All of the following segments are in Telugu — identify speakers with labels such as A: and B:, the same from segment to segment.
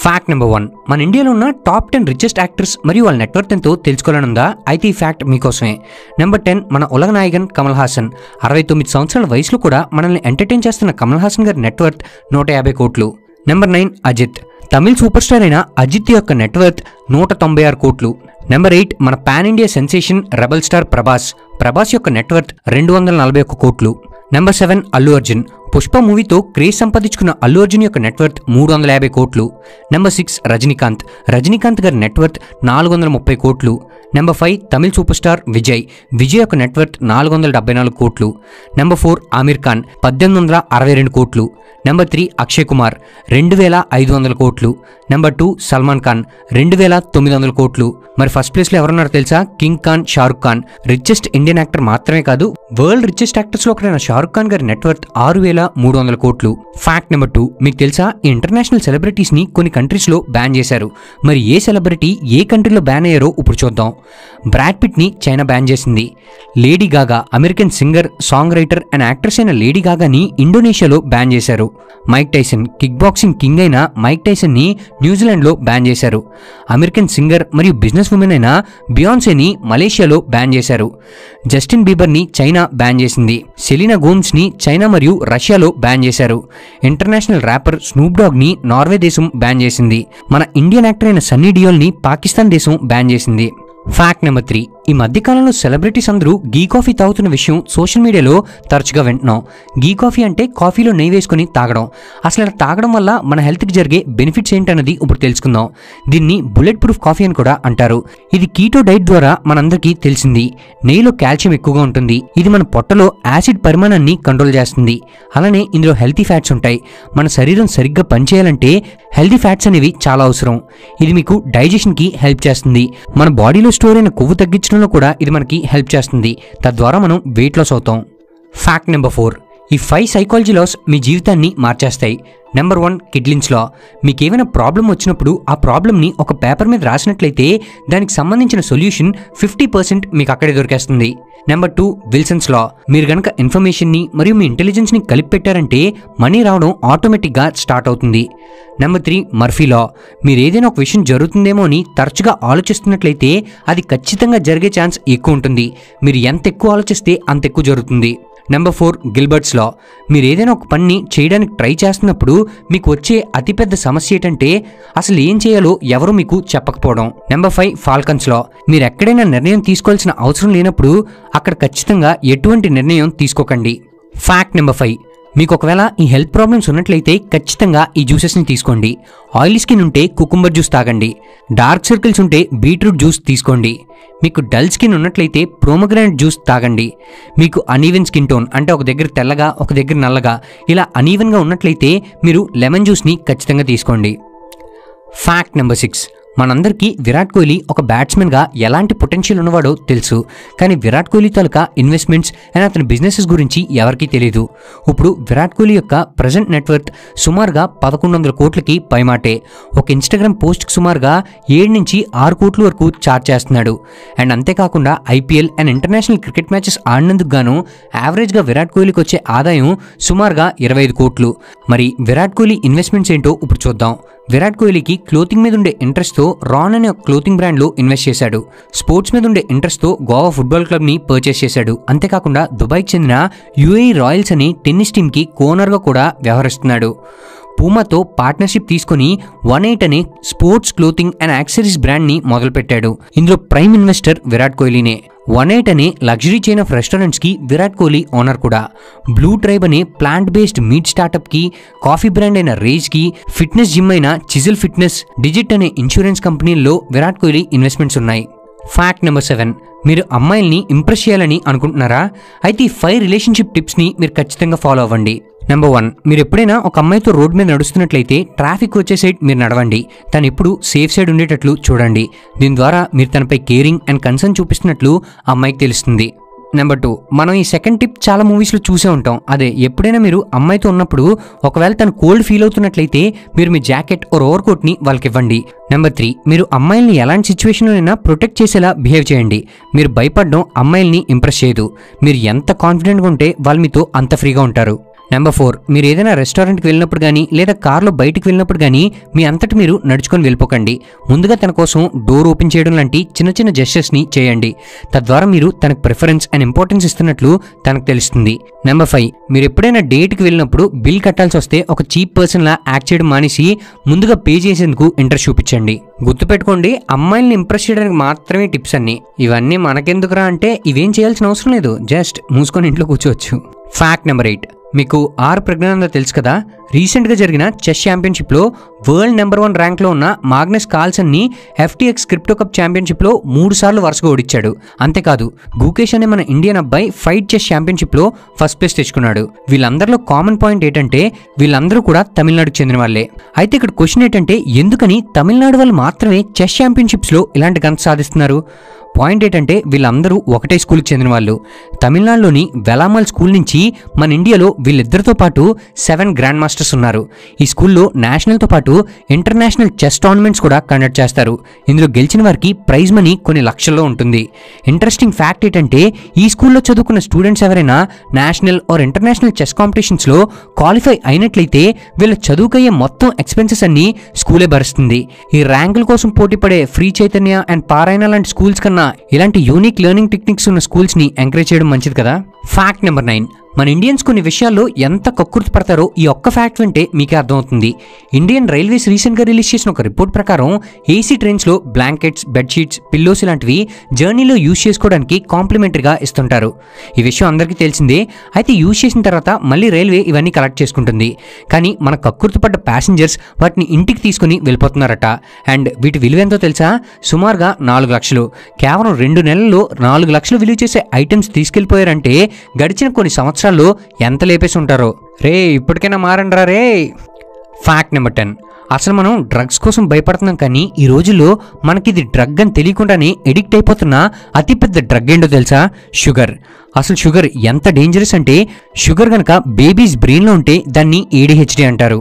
A: ఫ్యాక్ట్ నెంబర్ వన్ మన ఇండియాలో ఉన్న టాప్ టెన్ రిచెస్ట్ యాక్టర్స్ మరియు వాళ్ళ నెట్వర్క్ ఎంతో తెలుసుకోవాలనుందా అయితే ఈ ఫ్యాక్ట్ మీకోసమే నెంబర్ టెన్ మన ఉలగ నాయకన్ కమల్ హాసన్ అరవై తొమ్మిది సంవత్సరాల వయసులో కూడా మనల్ని ఎంటర్టైన్ చేస్తున్న కమల్ హాసన్ గారి నెట్వర్క్ నూట యాభై కోట్లు number nine Ajith Tamil super star అయిన అజిత్ యొక్క నెట్వర్క్ నూట తొంభై ఆరు కోట్లు నెంబర్ ఎయిట్ మన pan India sensation rebel star Prabhas Prabhas యొక్క నెట్వర్క్ రెండు వందల నలభై ఒక్క కోట్లు నెంబర్ సెవెన్ అల్లు అర్జున్ పుష్ప మూవీతో క్రేజ్ సంపాదించుకున్న అల్లు అర్జున్ యొక్క నెట్వర్క్ మూడు వందల యాభై కోట్లు నెంబర్ సిక్స్ రజనీకాంత్ రజనీకాంత్ గారి నెట్వర్క్ నాలుగు వందల ముప్పై కోట్లు number five Tamil super star Vijay Vijay యొక్క నెట్వర్క్ నాలుగు వందల డెబ్బై నాలుగు కోట్లు నెంబర్ ఫోర్ ఆమీర్ ఖాన్ పద్దెనిమిది వందల అరవై రెండు కోట్లు నెంబర్ త్రీ అక్షయ్ కుమార్ రెండు వేల ఐదు వందల కోట్లు నెంబర్ టూ సల్మాన్ ఖాన్ రెండు వేల తొమ్మిది వందల కోట్లు మరి ఫస్ట్ ప్లేస్లో ఎవరున్నారో తెలుసా king Khan Shahrukh Khan richest Indian actor మాత్రమే కాదు వరల్డ్ రిచెస్ట్ యాక్టర్స్లో ఒకరైన షారుఖ్ ఖాన్ గారి నెట్వర్క్ ఆరు వేల మూడు వందల కోట్లు ఫ్యాక్ట్ నెంబర్ టూ మీకు తెలుసా ఈ ఇంటర్నేషనల్ సెలబ్రిటీస్ని కొన్ని కంట్రీస్లో బ్యాన్ చేశారు మరి ఏ సెలబ్రిటీ ఏ కంట్రీలో బ్యాన్ అయ్యారో ఇప్పుడు చూద్దాం బ్రాడ్ పిట్ని చైనా బ్యాన్ చేసింది Lady Gaga American singer songwriter and actress అయిన లేడీ గాగాని ఇండోనేషియాలో బ్యాన్ చేశారు Mike Tyson kick boxing king అయిన మైక్ టైసన్ని న్యూజిలాండ్లో బ్యాన్ చేశారు అమెరికన్ సింగర్ మరియు బిజినెస్ ఉమెన్ అయిన బియాన్సేని మలేషియాలో బ్యాన్ చేశారు జస్టిన్ బీబర్ని చైనా బ్యాన్ చేసింది సెలీనా గోమ్స్ని చైనా మరియు రష్యాలో బ్యాన్ చేశారు ఇంటర్నేషనల్ ర్యాపర్ స్నూప్ డాగ్ని నార్వే దేశం బ్యాన్ చేసింది మన ఇండియన్ యాక్టర్ అయిన సన్నీ డియోల్ని పాకిస్తాన్ దేశం బ్యాన్ చేసింది ఫ్యాక్ట్ నెంబర్ త్రీ ఈ మధ్యకాలంలో సెలబ్రిటీస్ అందరూ గీ కాఫీ తాగుతున్న విషయం సోషల్ మీడియాలో తరచుగా వింటున్నాం గీ కాఫీ అంటే కాఫీలో నెయ్యి వేసుకొని తాగడం అసలు ఇలా తాగడం వల్ల మన హెల్త్కి జరిగే బెనిఫిట్స్ ఏంటన్నది ఇప్పుడు తెలుసుకుందాం దీన్ని బుల్లెట్ ప్రూఫ్ కాఫీ అని కూడా అంటారు ఇది కీటో డైట్ ద్వారా మనందరికీ తెలిసింది నెయ్యిలో కాల్షియం ఎక్కువగా ఉంటుంది ఇది మన పొట్టలో యాసిడ్ పరిమాణాన్ని కంట్రోల్ చేస్తుంది అలానే ఇందులో హెల్తీ ఫ్యాట్స్ ఉంటాయి మన శరీరం సరిగ్గా పనిచేయాలంటే హెల్తీ ఫ్యాట్స్ అనేవి చాలా అవసరం ఇది మీకు డైజెషన్కి హెల్ప్ చేస్తుంది మన బాడీలో స్టోర్ అయిన కొవ్వు తగ్గించడంలో కూడా ఇది మనకి హెల్ప్ చేస్తుంది తద్వారా మనం వెయిట్ లాస్ అవుతాం ఫ్యాక్ట్ నెంబర్ ఫోర్ ఈ ఫైవ్ సైకాలజీ లాస్ మీ జీవితాన్ని మార్చేస్తాయి నెంబర్ వన్ కిడ్లిన్స్ లా మీకు ఏమైనా ప్రాబ్లం వచ్చినప్పుడు ఆ ప్రాబ్లమ్ని ఒక పేపర్ మీద రాసినట్లయితే దానికి సంబంధించిన సొల్యూషన్ ఫిఫ్టీ పర్సెంట్ మీకు అక్కడే దొరికేస్తుంది నెంబర్ టూ విల్సన్స్ లా మీరు గనక ఇన్ఫర్మేషన్ని మరియు మీ ఇంటెలిజెన్స్ని కలిపి పెట్టారంటే మనీ రావడం ఆటోమేటిక్గా స్టార్ట్ అవుతుంది నెంబర్ త్రీ మర్ఫీ లా మీరు ఏదైనా ఒక విషయం జరుగుతుందేమో అని తరచుగా ఆలోచిస్తున్నట్లయితే అది ఖచ్చితంగా జరిగే ఛాన్స్ ఎక్కువ ఉంటుంది మీరు ఎంత ఎక్కువ ఆలోచిస్తే అంత ఎక్కువ జరుగుతుంది నెంబర్ ఫోర్ గిల్బర్ట్స్ లా మీరు ఏదైనా ఒక పని చేయడానికి ట్రై చేస్తున్నప్పుడు మీకు వచ్చే అతిపెద్ద సమస్య ఏంటంటే అసలు ఏం చేయాలో ఎవరు మీకు చెప్పకపోవడం నెంబర్ ఫైవ్ ఫాల్కన్స్ లా మీరు ఎక్కడైనా నిర్ణయం తీసుకోవాల్సిన అవసరం లేనప్పుడు అక్కడ ఖచ్చితంగా ఎటువంటి నిర్ణయం తీసుకోకండి ఫ్యాక్ట్ నెంబర్ ఫైవ్ మీకు ఒకవేళ ఈ హెల్త్ ప్రాబ్లమ్స్ ఉన్నట్లయితే ఖచ్చితంగా ఈ జ్యూసెస్ని తీసుకోండి ఆయిల్ స్కిన్ ఉంటే కుకుంబర్ జ్యూస్ తాగండి డార్క్ సర్కిల్స్ ఉంటే బీట్రూట్ జ్యూస్ తీసుకోండి మీకు డల్ స్కిన్ ఉన్నట్లయితే ప్రోమోగ్రానైట్ జ్యూస్ తాగండి మీకు అనీవెన్ స్కిన్ టోన్ అంటే ఒక దగ్గర తెల్లగా ఒక దగ్గర నల్లగా ఇలా అనీవెన్గా ఉన్నట్లయితే మీరు లెమన్ జ్యూస్ని ఖచ్చితంగా తీసుకోండి ఫ్యాక్ట్ నెంబర్ సిక్స్ మనందరికీ విరాట్ కోహ్లీ ఒక బ్యాట్స్మెన్గా ఎలాంటి పొటెన్షియల్ ఉన్నవాడో తెలుసు కానీ విరాట్ కోహ్లీ తాలూకా ఇన్వెస్ట్మెంట్స్ అండ్ అతని బిజినెసెస్ గురించి ఎవరికీ తెలియదు ఇప్పుడు విరాట్ కోహ్లీ యొక్క ప్రజెంట్ నెట్వర్క్ సుమారుగా పదకొండు వందల కోట్లకి పైమాటే ఒక ఇన్స్టాగ్రామ్ పోస్ట్కి సుమారుగా ఏడు నుంచి ఆరు కోట్ల వరకు చార్జ్ చేస్తున్నాడు అండ్ అంతేకాకుండా IPL and international cricket matches ఆడినందుకు గాను యావరేజ్గా విరాట్ కోహ్లీకి వచ్చే ఆదాయం సుమారుగా ఇరవై ఐదు కోట్లు మరి విరాట్ కోహ్లీ ఇన్వెస్ట్మెంట్స్ ఏంటో ఇప్పుడు చూద్దాం విరాట్ కోహ్లీకి క్లోతింగ్ మీద ఉండే ఇంట్రెస్ట్తో రాన్ అనే ఒక క్లోతింగ్ బ్రాండ్లో ఇన్వెస్ట్ చేశాడు స్పోర్ట్స్ మీద ఉండే ఇంట్రెస్ట్తో గోవా ఫుట్బాల్ క్లబ్ని పర్చేస్ చేశాడు అంతేకాకుండా దుబాయ్కి చెందిన యుఏఈ రాయల్స్ అనే టెన్నిస్ టీంకి కోనర్గా కూడా వ్యవహరిస్తున్నాడు పూమాతో పార్ట్నర్షిప్ తీసుకుని వన్ ఎయిట్ అనే స్పోర్ట్స్ క్లోతింగ్ అండ్ యాక్సరీస్ బ్రాండ్ని మొదలుపెట్టాడు ఇందులో ప్రైమ్ ఇన్వెస్టర్ విరాట్ కోహ్లీనే వన్ ఎయిట్ అనే లగ్జరీ చైన్ ఆఫ్ రెస్టారెంట్స్కి విరాట్ కోహ్లీ ఓనర్ కూడా బ్లూ ట్రైబ్ అనే ప్లాంట్ బేస్డ్ మీట్ స్టార్టప్కి కాఫీ బ్రాండ్ అయిన రేజ్కి ఫిట్నెస్ జిమ్ అయిన చిజిల్ ఫిట్నెస్ డిజిట్ అనే ఇన్సూరెన్స్ కంపెనీల్లో విరాట్ కోహ్లీ ఇన్వెస్ట్మెంట్స్ ఉన్నాయి ఫ్యాక్ట్ నెంబర్ సెవెన్ మీరు అమ్మాయిల్ని ఇంప్రెస్ చేయాలని అనుకుంటున్నారా అయితే ఈ ఫైవ్ రిలేషన్షిప్ టిప్స్ని మీరు ఖచ్చితంగా ఫాలో అవ్వండి నెంబర్ వన్ మీరు ఎప్పుడైనా ఒక అమ్మాయితో రోడ్ మీద నడుస్తున్నట్లయితే ట్రాఫిక్ వచ్చే సైడ్ మీరు నడవండి తను ఎప్పుడు సేఫ్ సైడ్ ఉండేటట్లు చూడండి దీని ద్వారా మీరు తనపై కేరింగ్ అండ్ కన్సర్న్ చూపిస్తున్నట్లు ఆ అమ్మాయికి తెలుస్తుంది నెంబర్ టూ మనం ఈ సెకండ్ టిప్ చాలా మూవీస్లో చూసే ఉంటాం అదే ఎప్పుడైనా మీరు అమ్మాయితో ఉన్నప్పుడు ఒకవేళ తను కోల్డ్ ఫీల్ అవుతున్నట్లయితే మీరు మీ జాకెట్ ఓర్ ఓవర్ కోట్ని వాళ్ళకి ఇవ్వండి నెంబర్ త్రీ మీరు అమ్మాయిల్ని ఎలాంటి సిచ్యువేషన్లోనైనా ప్రొటెక్ట్ చేసేలా బిహేవ్ చేయండి మీరు భయపడడం అమ్మాయిల్ని ఇంప్రెస్ చేయదు మీరు ఎంత కాన్ఫిడెంట్గా ఉంటే వాళ్ళు మీతో అంత ఫ్రీగా ఉంటారు నెంబర్ ఫోర్ మీరు ఏదైనా రెస్టారెంట్కి వెళ్ళినప్పుడు కానీ లేదా కార్లో బయటికి వెళ్ళినప్పుడు కానీ మీ అంతటి మీరు నడుచుకొని వెళ్ళిపోకండి ముందుగా తన కోసం డోర్ ఓపెన్ చేయడం లాంటి చిన్న చిన్న జెస్టర్స్ని చేయండి తద్వారా మీరు తనకు ప్రిఫరెన్స్ అండ్ ఇంపార్టెన్స్ ఇస్తున్నట్లు తనకు తెలుస్తుంది నెంబర్ ఫైవ్ మీరు ఎప్పుడైనా డేట్కి వెళ్ళినప్పుడు బిల్ కట్టాల్సి వస్తే ఒక చీప్ పర్సన్లా యాక్ట్ చేయడం మానేసి ముందుగా పే చేసేందుకు ఇంట్రెస్ట్ చూపించండి గుర్తుపెట్టుకోండి అమ్మాయిల్ని ఇంప్రెస్ చేయడానికి మాత్రమే టిప్స్ అన్ని ఇవన్నీ మనకెందుకురా అంటే ఇవేం చేయాల్సిన అవసరం లేదు జస్ట్ మూసుకొని ఇంట్లో కూర్చోవచ్చు ఫ్యాక్ట్ నెంబర్ ఎయిట్ మీకు ఆర్ ప్రజ్ఞానంద తెలుసు కదా రీసెంట్గా జరిగిన చెస్ ఛాంపియన్షిప్లో వరల్డ్ నెంబర్ వన్ ర్యాంక్లో ఉన్న మాగ్నస్ కార్ల్సన్ని ఎఫ్టీఎక్స్ క్రిప్టో కప్ ఛాంపియన్షిప్లో మూడు సార్లు వరుసగా ఓడించాడు అంతేకాదు గూకేష్ అనే మన ఇండియన్ అబ్బాయి ఫైట్ చెస్ ఛాంపియన్షిప్లో ఫస్ట్ ప్లేస్ తెచ్చుకున్నాడు వీళ్ళందరిలో కామన్ పాయింట్ ఏంటంటే వీళ్ళందరూ కూడా తమిళనాడుకు చెందిన వాళ్ళే అయితే ఇక్కడ క్వశ్చన్ ఏంటంటే ఎందుకని తమిళనాడు వాళ్ళు మాత్రమే చెస్ ఛాంపియన్షిప్స్లో ఇలాంటి గంత సాధిస్తున్నారు పాయింట్ ఏంటంటే వీళ్ళందరూ ఒకటే స్కూల్కి చెందిన వాళ్ళు తమిళనాడులోని వెలామల్ స్కూల్ నుంచి మన ఇండియాలో వీళ్ళిద్దరితో పాటు సెవెన్ గ్రాండ్ మాస్టర్స్ ఉన్నారు ఈ స్కూల్లో నేషనల్తో పాటు ఇంటర్నేషనల్ చెస్ టోర్నమెంట్స్ కూడా కండక్ట్ చేస్తారు ఇందులో గెలిచిన వారికి ప్రైజ్ మనీ కొన్ని లక్షల్లో ఉంటుంది ఇంట్రెస్టింగ్ ఫ్యాక్ట్ ఏంటంటే ఈ స్కూల్లో చదువుకున్న స్టూడెంట్స్ ఎవరైనా నేషనల్ ఆర్ ఇంటర్నేషనల్ చెస్ కాంపిటీషన్స్లో క్వాలిఫై అయినట్లయితే వీళ్ళ చదువుకయ్యే మొత్తం ఎక్స్పెన్సెస్ అన్ని స్కూలే భరిస్తుంది ఈ ర్యాంకుల కోసం పోటీ పడే ఫ్రీ చైతన్య అండ్ పారాయణ లాంటి స్కూల్స్ కన్నా ఇలాంటి యూనిక్ లెర్నింగ్ టెక్నిక్స్ ఉన్న స్కూల్స్ ని ఎంకరేజ్ చేయడం మంచిది కదా ఫ్యాక్ట్ నెంబర్ నైన్ మన ఇండియన్స్ కొన్ని విషయాల్లో ఎంత కక్కుర్తి పడతారో ఈ ఒక్క ఫ్యాక్ట్ వింటే మీకే అర్థమవుతుంది ఇండియన్ రైల్వేస్ రీసెంట్గా రిలీజ్ చేసిన ఒక రిపోర్ట్ ప్రకారం ఏసీ ట్రైన్స్లో బ్లాంకెట్స్ బెడ్షీట్స్ పిల్లోస్ ఇలాంటివి జర్నీలో యూజ్ చేసుకోవడానికి కాంప్లిమెంటరీగా ఇస్తుంటారు ఈ విషయం అందరికీ తెలిసిందే అయితే యూజ్ చేసిన తర్వాత మళ్ళీ రైల్వే ఇవన్నీ కలెక్ట్ చేసుకుంటుంది కానీ మన కక్కుర్తి పడ్డ ప్యాసింజర్స్ వాటిని ఇంటికి తీసుకుని వెళ్ళిపోతున్నారట అండ్ వీటి విలువ ఎంతో తెలుసా సుమారుగా నాలుగు లక్షలు కేవలం రెండు నెలల్లో నాలుగు లక్షలు విలువ చేసే ఐటమ్స్ తీసుకెళ్ళిపోయారంటే గడిచిన కొన్ని సంవత్సరాల్లో ఎంత లేపేసి ఉంటారో రే ఇప్పటికైనా మారండ్రా రే ఫ్యాక్ట్ నెంబర్ టెన్ అసలు మనం డ్రగ్స్ కోసం భయపడుతున్నాం కానీ ఈ రోజుల్లో మనకి ఇది డ్రగ్ అని తెలియకుండానే ఎడిక్ట్ అయిపోతున్న అతిపెద్ద డ్రగ్ ఏంటో తెలుసా షుగర్ అసలు షుగర్ ఎంత డేంజరస్ అంటే షుగర్ కనుక బేబీస్ బ్రెయిన్లో ఉంటే దాన్ని ఏడిహెచ్డి అంటారు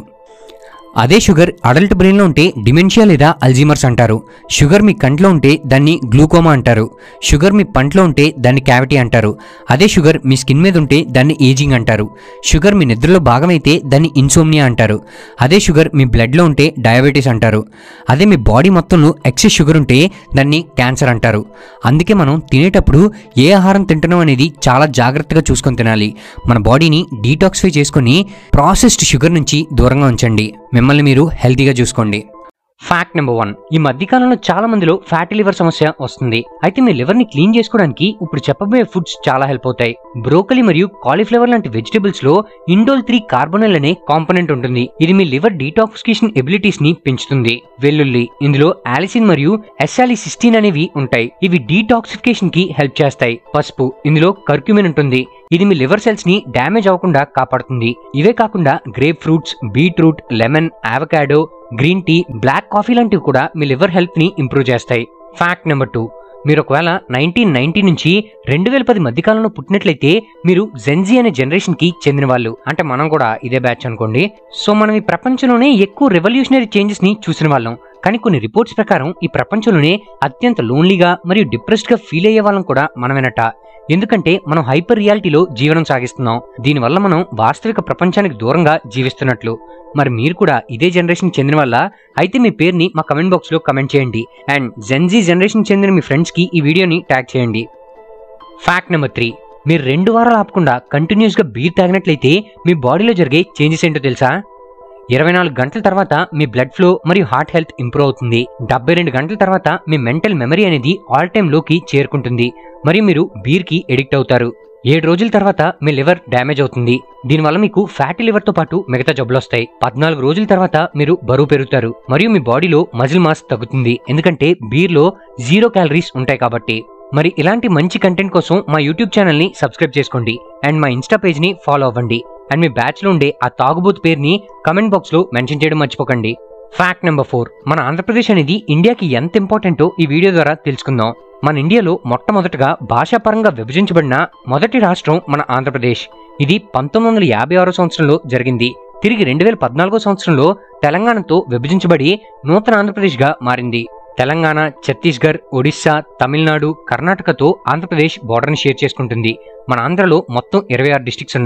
A: అదే షుగర్ అడల్ట్ బ్రెయిన్లో ఉంటే డిమెన్షియా లేదా అల్జీమర్స్ అంటారు షుగర్ మీ కంట్లో ఉంటే దాన్ని గ్లూకోమా అంటారు షుగర్ మీ పంట్లో ఉంటే దాన్ని క్యావిటీ అంటారు అదే షుగర్ మీ స్కిన్ మీద ఉంటే దాన్ని ఏజింగ్ అంటారు షుగర్ మీ నిద్రలో భాగమైతే దాన్ని ఇన్సోమ్నియా అంటారు అదే షుగర్ మీ బ్లడ్లో ఉంటే డయాబెటీస్ అంటారు అదే మీ బాడీ మొత్తంలో ఎక్సెస్ షుగర్ ఉంటే దాన్ని క్యాన్సర్ అంటారు అందుకే మనం తినేటప్పుడు ఏ ఆహారం తింటున్నాం అనేది చాలా జాగ్రత్తగా చూసుకొని తినాలి మన బాడీని డీటాక్సిఫై చేసుకొని ప్రాసెస్డ్ షుగర్ నుంచి దూరంగా ఉంచండి మిమ్మల్ని మీరు హెల్తీగా చూసుకోండి ఫ్యాక్ట్ నెంబర్ వన్ ఈ మధ్యకాలంలో చాలా మందిలో ఫ్యాటీ లివర్ సమస్య వస్తుంది అయితే మీ లివర్ ని క్లీన్ చేసుకోవడానికి ఇప్పుడు చెప్పబోయే ఫుడ్స్ చాలా హెల్ప్ అవుతాయి బ్రోకలీ మరియు కాలీఫ్లవర్ లాంటి వెజిటబుల్స్ లో ఇండోల్ త్రీ కార్బోనల్ అనే కాంపోనెంట్ ఉంటుంది ఇది మీ లివర్ డీటాక్సికేషన్ ఎబిలిటీస్ ని పెంచుతుంది వెల్లుల్లి ఇందులో ఆలిసిన్ మరియు ఎస్ఆలిసిస్టీన్ అనేవి ఉంటాయి ఇవి డీటాక్సిఫికేషన్ కి హెల్ప్ చేస్తాయి పసుపు ఇందులో కర్క్యూమిన్ ఉంటుంది ఇది మీ లివర్ సెల్స్ ని డ్యామేజ్ అవ్వకుండా కాపాడుతుంది ఇవే కాకుండా grape fruits beetroot lemon avocado green tea black coffee లాంటివి కూడా మీ లివర్ హెల్త్ ని ఇంప్రూవ్ చేస్తాయి ఫ్యాక్ట్ నెంబర్ టూ మీరు ఒకవేళ నైన్టీన్ నైన్టీ నుంచి రెండు వేల పది మధ్యకాలంలో పుట్టినట్లయితే మీరు జెన్జీ అనే జనరేషన్ కి చెందిన వాళ్ళు అంటే మనం కూడా ఇదే బ్యాచ్ అనుకోండి సో మనం ఈ ప్రపంచంలోనే ఎక్కువ రెవల్యూషనరీ చేంజెస్ ని చూసిన వాళ్ళం కానీ కొన్ని రిపోర్ట్స్ ప్రకారం ఈ ప్రపంచంలోనే అత్యంత లోన్లీగా మరియు డిప్రెస్డ్ గా ఫీల్ అయ్యే వాళ్ళం కూడా మనమేనట ఎందుకంటే మనం హైపర్ రియాలిటీలో జీవనం సాగిస్తున్నాం దీనివల్ల మనం వాస్తవిక ప్రపంచానికి దూరంగా జీవిస్తున్నట్లు మరి మీరు కూడా ఇదే జనరేషన్ చెందిన వల్ల అయితే మీ పేరుని మా కమెంట్ బాక్స్ లో కమెంట్ చేయండి అండ్ జెన్జీ జనరేషన్ చెందిన మీ ఫ్రెండ్స్ కి ఈ వీడియోని ట్యాగ్ చేయండి ఫ్యాక్ట్ నెంబర్ త్రీ మీరు రెండు వారాలు ఆపకుండా కంటిన్యూస్ గా బీర్ తాగినట్లయితే మీ బాడీలో జరిగే చేంజెస్ ఏంటో తెలుసా ఇరవై నాలుగు గంటల తర్వాత మీ బ్లడ్ ఫ్లో మరియు హార్ట్ హెల్త్ ఇంప్రూవ్ అవుతుంది డెబ్బై రెండు గంటల తర్వాత మీ మెంటల్ మెమరీ అనేది ఆల్ టైమ్ లోకి చేరుకుంటుంది మరియు మీరు బీర్ కి ఎడిక్ట్ అవుతారు ఏడు రోజుల తర్వాత మీ లివర్ డ్యామేజ్ అవుతుంది దీనివల్ల మీకు ఫ్యాటీ లివర్ తో పాటు మిగతా జబ్బులు వస్తాయి పద్నాలుగు రోజుల తర్వాత మీరు బరువు పెరుగుతారు మరియు మీ బాడీలో మజిల్ మాస్ తగ్గుతుంది ఎందుకంటే బీర్ లో జీరో క్యాలరీస్ ఉంటాయి కాబట్టి మరి ఇలాంటి మంచి కంటెంట్ కోసం మా యూట్యూబ్ ఛానల్ ని సబ్స్క్రైబ్ చేసుకోండి అండ్ మా ఇన్స్టా పేజ్ ని ఫాలో అవ్వండి అండ్ మీ బ్యాచ్ లో ఉండే ఆ తాగుబోతు పేరుని కమెంట్ బాక్స్ లో మెన్షన్ చేయడం మర్చిపోకండి ఫ్యాక్ట్ నెంబర్ ఫోర్ మన ఆంధ్రప్రదేశ్ అనేది ఇండియాకి ఎంత ఇంపార్టెంటో ఈ వీడియో ద్వారా తెలుసుకుందాం మన ఇండియాలో మొట్టమొదటగా భాషాపరంగా విభజించబడిన మొదటి రాష్ట్రం మన ఆంధ్రప్రదేశ్ ఇది పంతొమ్మిది వందల యాభై ఆరో సంవత్సరంలో జరిగింది తిరిగి రెండు వేల పద్నాలుగో సంవత్సరంలో తెలంగాణతో విభజించబడి నూతన ఆంధ్రప్రదేశ్గా మారింది తెలంగాణ ఛత్తీస్గఢ్ ఒడిశా తమిళనాడు కర్ణాటకతో ఆంధ్రప్రదేశ్ బోర్డర్ని షేర్ చేసుకుంటుంది మన ఆంధ్రలో మొత్తం ఇరవై ఆరు డిస్ట్రిక్ట్స్ ఉన్నాయి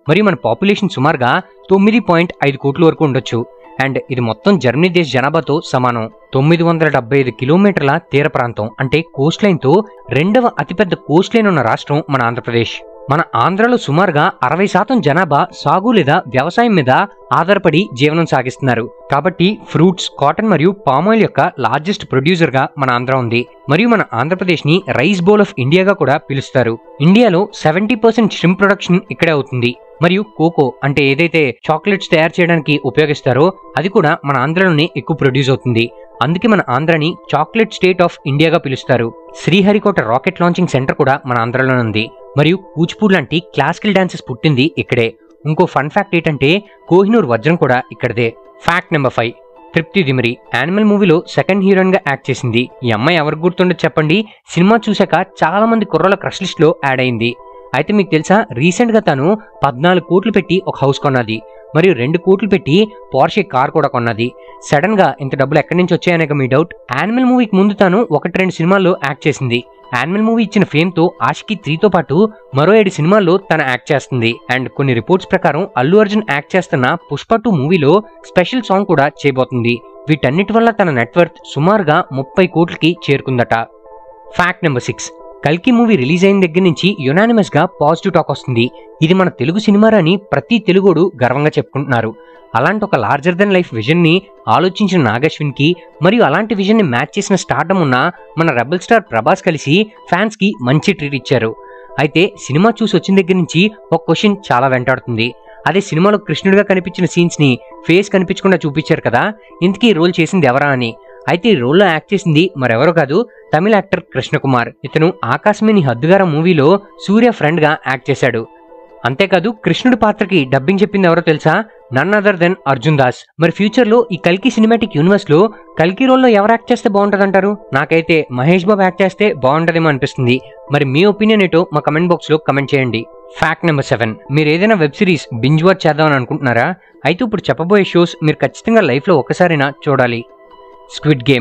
A: మరియు మన పాపులేషన్ సుమారుగా తొమ్మిది పాయింట్ ఐదు కోట్ల వరకు ఉండొచ్చు అండ్ ఇది మొత్తం జర్మనీ దేశ జనాభాతో సమానం తొమ్మిది వందల డెబ్బై ఐదు కిలోమీటర్ల తీర ప్రాంతం అంటే కోస్ట్ లైన్తో రెండవ అతిపెద్ద కోస్ట్ లైన్ ఉన్న రాష్ట్రం మన ఆంధ్రప్రదేశ్ మన ఆంధ్రలో సుమారుగా అరవై శాతం జనాభా సాగు లేదా వ్యవసాయం మీద ఆధారపడి జీవనం సాగిస్తున్నారు కాబట్టి ఫ్రూట్స్ కాటన్ మరియు పామాయిల్ యొక్క లార్జెస్ట్ ప్రొడ్యూసర్ గా మన ఆంధ్ర ఉంది మరియు మన ఆంధ్రప్రదేశ్ ని రైస్ బౌల్ ఆఫ్ ఇండియాగా కూడా పిలుస్తారు ఇండియాలో సెవెంటీ పర్సెంట్ షిమ్ ప్రొడక్షన్ ఇక్కడే అవుతుంది మరియు కోకో అంటే ఏదైతే చాక్లెట్స్ తయారు చేయడానికి ఉపయోగిస్తారో అది కూడా మన ఆంధ్రలోనే ఎక్కువ ప్రొడ్యూస్ అవుతుంది అందుకే మన ఆంధ్రని చాక్లెట్ స్టేట్ ఆఫ్ ఇండియాగా పిలుస్తారు శ్రీహరికోట రాకెట్ లాంచింగ్ సెంటర్ కూడా మన ఆంధ్రలోనే ఉంది మరియు కూచిపూడి లాంటి క్లాసికల్ డాన్సెస్ పుట్టింది ఇక్కడే ఇంకో ఫన్ ఫ్యాక్ట్ ఏంటంటే కోహినూర్ వజ్రం కూడా ఇక్కడదే fact number five Tripti Dimri Animal మూవీలో సెకండ్ హీరోయిన్ గా యాక్ట్ చేసింది ఈ అమ్మాయి ఎవరికి గుర్తుండదు చెప్పండి సినిమా చూశాక చాలా మంది కుర్రల క్రష్ లిస్ట్ లో యాడ్ అయింది అయితే మీకు తెలుసా రీసెంట్ గా తను పద్నాలుగు కోట్లు పెట్టి ఒక హౌస్ కొన్నది మరియు రెండు కోట్లు పెట్టి పోర్షే కార్ కూడా కొన్నది సడన్ గా ఇంత డబ్బులు ఎక్కడి నుంచి వచ్చాయనే మీ డౌట్ యానిమల్ మూవీకి ముందు తాను ఒకటి రెండు సినిమాల్లో యాక్ట్ చేసింది యానిమల్ మూవీ ఇచ్చిన ఫేమ్ తో ఆషికి త్రీతో పాటు మరో ఏడు సినిమాల్లో తన యాక్ట్ చేస్తుంది అండ్ కొన్ని రిపోర్ట్స్ ప్రకారం అల్లు అర్జున్ యాక్ట్ చేస్తున్న పుష్ప టూ మూవీలో స్పెషల్ సాంగ్ కూడా చేయబోతుంది వీటన్నిటి వల్ల తన నెట్వర్త్ సుమారుగా ముప్పై కోట్లకి చేరుకుందట ఫ్యాక్ట్ నెంబర్ సిక్స్ కల్కి మూవీ రిలీజ్ అయిన దగ్గర నుంచి యునానిమస్ గా పాజిటివ్ టాక్ వస్తుంది ఇది మన తెలుగు సినిమా అని ప్రతి తెలుగోడు గర్వంగా చెప్పుకుంటున్నారు అలాంటి ఒక లార్జర్ దెన్ లైఫ్ విజన్ ని ఆలోచించిన నాగశ్విన్ కి మరియు అలాంటి విజన్ ని మ్యాచ్ చేసిన స్టార్డమ్ ఉన్న మన రెబల్ స్టార్ ప్రభాస్ కలిసి ఫ్యాన్స్ కి మంచి ట్రీట్ ఇచ్చారు అయితే సినిమా చూసి వచ్చిన దగ్గర నుంచి ఒక క్వశ్చన్ చాలా వెంటాడుతుంది అదే సినిమాలో కృష్ణుడిగా కనిపించిన సీన్స్ ని ఫేస్ కనిపించకుండా చూపించారు కదా ఇంతకీ ఈ రోల్ చేసింది ఎవరా అని అయితే ఈ రోల్లో యాక్ట్ చేసింది మరెవరో కాదు తమిళ యాక్టర్ కృష్ణకుమార్ ఇతను ఆకాశమేని హద్దుగార మూవీలో సూర్య ఫ్రెండ్ గా యాక్ట్ చేశాడు అంతేకాదు కృష్ణుడి పాత్రకి డబ్బింగ్ చెప్పింది ఎవరో తెలుసా none other than Arjun Das మరి ఫ్యూచర్ లో ఈ కల్కి సినిమాటిక్ యూనివర్స్ లో కల్కి రోల్లో ఎవరు యాక్ట్ చేస్తే బాగుంటది అంటారు నాకైతే మహేష్ బాబు యాక్ట్ చేస్తే బాగుంటదేమో అనిపిస్తుంది మరి మీ ఒపీనియన్ ఏంటో మా కమెంట్ బాక్స్ లో కమెంట్ చేయండి ఫ్యాక్ట్ నెంబర్ సెవెన్ మీరు ఏదైనా వెబ్ సిరీస్ బింజ్ వాచ్ చేద్దామని అనుకుంటున్నారా అయితే ఇప్పుడు చెప్పబోయే షోస్ మీరు ఖచ్చితంగా లైఫ్ లో ఒక్కసారైనా చూడాలి Squid Game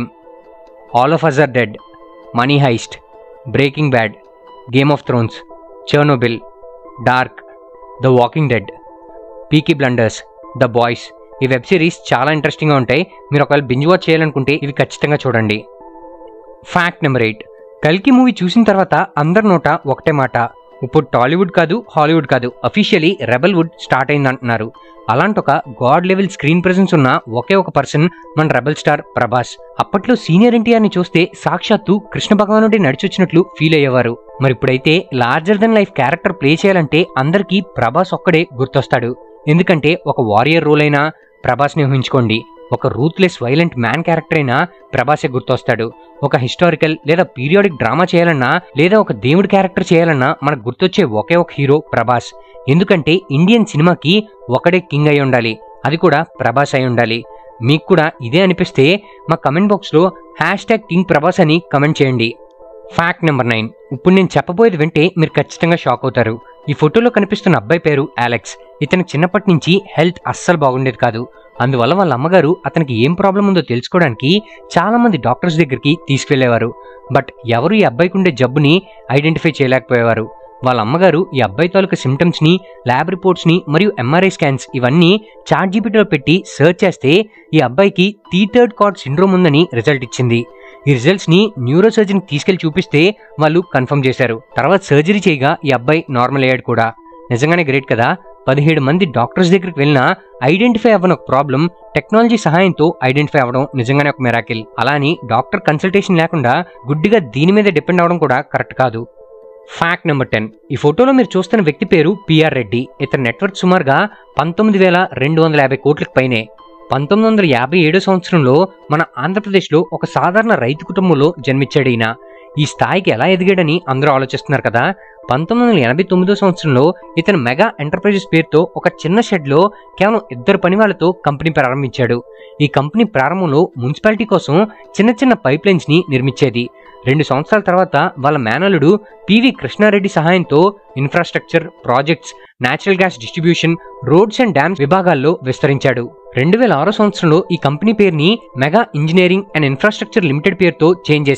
A: All of Us Are Dead Money Heist Breaking Bad Game of Thrones Chernobyl Dark The Walking Dead Peaky Blinders The Boys ఈ వెబ్ సిరీస్ చాలా ఇంట్రెస్టింగ్గా ఉంటాయి మీరు ఒకవేళ బింజ్ వాచ్ చేయాలనుకుంటే ఇవి ఖచ్చితంగా చూడండి ఫ్యాక్ట్ నెంబర్ ఎయిట్ కల్కి మూవీ చూసిన తర్వాత అందరి నోట ఒకటే మాట ఇప్పుడు టాలీవుడ్ కాదు హాలీవుడ్ కాదు అఫీషియలీ రెబల్ వుడ్ స్టార్ట్ అయింది అంటున్నారు అలాంటి ఒక గాడ్ లెవెల్ స్క్రీన్ ప్రెసెన్స్ ఉన్న ఒకే ఒక పర్సన్ మన రెబల్ స్టార్ ప్రభాస్ అప్పట్లో సీనియర్ ఎన్టీఆర్ని చూస్తే సాక్షాత్తు కృష్ణ భగవానుడి నడిచొచ్చినట్లు ఫీల్ అయ్యేవారు మరి ఇప్పుడైతే larger than life character play చేయాలంటే అందరికీ ప్రభాస్ ఒక్కడే గుర్తొస్తాడు ఎందుకంటే ఒక వారియర్ రోల్ అయినా ప్రభాస్ని ఊహించుకోండి ఒక రూత్లెస్ వైలెంట్ మ్యాన్ క్యారెక్టర్ అయినా ప్రభాసే గుర్తొస్తాడు ఒక హిస్టారికల్ లేదా పీరియాడిక్ డ్రామా చేయాలన్నా లేదా ఒక దేవుడి క్యారెక్టర్ చేయాలన్నా మనకు గుర్తొచ్చే ఒకే ఒక హీరో ప్రభాస్ ఎందుకంటే ఇండియన్ సినిమాకి ఒకడే కింగ్ అయి ఉండాలి అది కూడా ప్రభాస్ అయి ఉండాలి మీకు కూడా ఇదే అనిపిస్తే మా కమెంట్ బాక్స్లో హ్యాష్ ట్యాగ్ కింగ్ ప్రభాస్ అని కమెంట్ చేయండి ఫ్యాక్ట్ నెంబర్ నైన్ ఇప్పుడు నేను చెప్పబోయేది వింటే మీరు ఖచ్చితంగా షాక్ అవుతారు ఈ ఫోటోలో కనిపిస్తున్న అబ్బాయి పేరు అలెక్స్ ఇతను చిన్నప్పటి నుంచి హెల్త్ అస్సలు బాగుండేది కాదు అందువల్ల వాళ్ళ అమ్మగారు అతనికి ఏం ప్రాబ్లం ఉందో తెలుసుకోవడానికి చాలా మంది డాక్టర్స్ దగ్గరికి తీసుకెళ్లేవారు బట్ ఎవరు ఈ అబ్బాయికి ఉండే జబ్బుని ఐడెంటిఫై చేయలేకపోయేవారు వాళ్ళ అమ్మగారు ఈ అబ్బాయి తాలూకా సిమ్టమ్స్ ని ల్యాబ్ రిపోర్ట్స్ ని మరియు ఎంఆర్ఐ స్కాన్స్ ఇవన్నీ చాట్ జీపీటీలో పెట్టి సెర్చ్ చేస్తే ఈ అబ్బాయికి టీ థర్డ్ కార్డ్ సిండ్రోమ్ ఉందని రిజల్ట్ ఇచ్చింది ఈ రిజల్ట్స్ ని న్యూరో సర్జన్ తీసుకెళ్లి చూపిస్తే వాళ్ళు కన్ఫర్మ్ చేశారు తర్వాత సర్జరీ చేయగా ఈ అబ్బాయి నార్మల్ అయ్యాడు కూడా నిజంగానే గ్రేట్ కదా పదిహేడు మంది డాక్టర్స్ దగ్గరికి వెళ్ళినా ఐడెంటిఫై అవ్వని ఒక ప్రాబ్లం టెక్నాలజీ సహాయంతో ఐడెంటిఫై అవ్వడం నిజంగానే ఒక మెరాకిల్ అలా అని డాక్టర్ కన్సల్టేషన్ లేకుండా గుడ్డిగా దీని మీద డిపెండ్ అవ్వడం కూడా కరెక్ట్ కాదు ఫ్యాక్ట్ నెంబర్ టెన్ ఈ ఫోటోలో మీరు చూస్తున్న వ్యక్తి పేరు పిఆర్ రెడ్డి ఇతని నెట్వర్క్ సుమారుగా పంతొమ్మిది వేల రెండు వందల యాభై కోట్లకు పైనే పంతొమ్మిది వందల యాభై ఏడో సంవత్సరంలో మన ఆంధ్రప్రదేశ్లో ఒక సాధారణ రైతు కుటుంబంలో జన్మించాడు ఈయన ఈ స్థాయికి ఎలా ఎదిగాడని అందరూ ఆలోచిస్తున్నారు కదా పంతొమ్మిది వందల ఎనభై తొమ్మిదో సంవత్సరంలో ఇతను మెగా ఎంటర్ప్రైజెస్ పేరుతో ఒక చిన్న షెడ్లో కేవలం ఇద్దరు పని వాళ్ళతో కంపెనీ ప్రారంభించాడు ఈ కంపెనీ ప్రారంభంలో మున్సిపాలిటీ కోసం చిన్న చిన్న పైప్ లైన్స్ ని నిర్మించేది రెండు సంవత్సరాల తర్వాత వాళ్ళ మేనలుడు పివి కృష్ణారెడ్డి సహాయంతో infrastructure projects natural gas distribution roads and dams విభాగాల్లో విస్తరించాడు రెండు వేల ఆరో సంవత్సరంలో ఈ కంపెనీ పేరుని mega engineering and infrastructure limited పేరుతో చేంజ్ చేశారు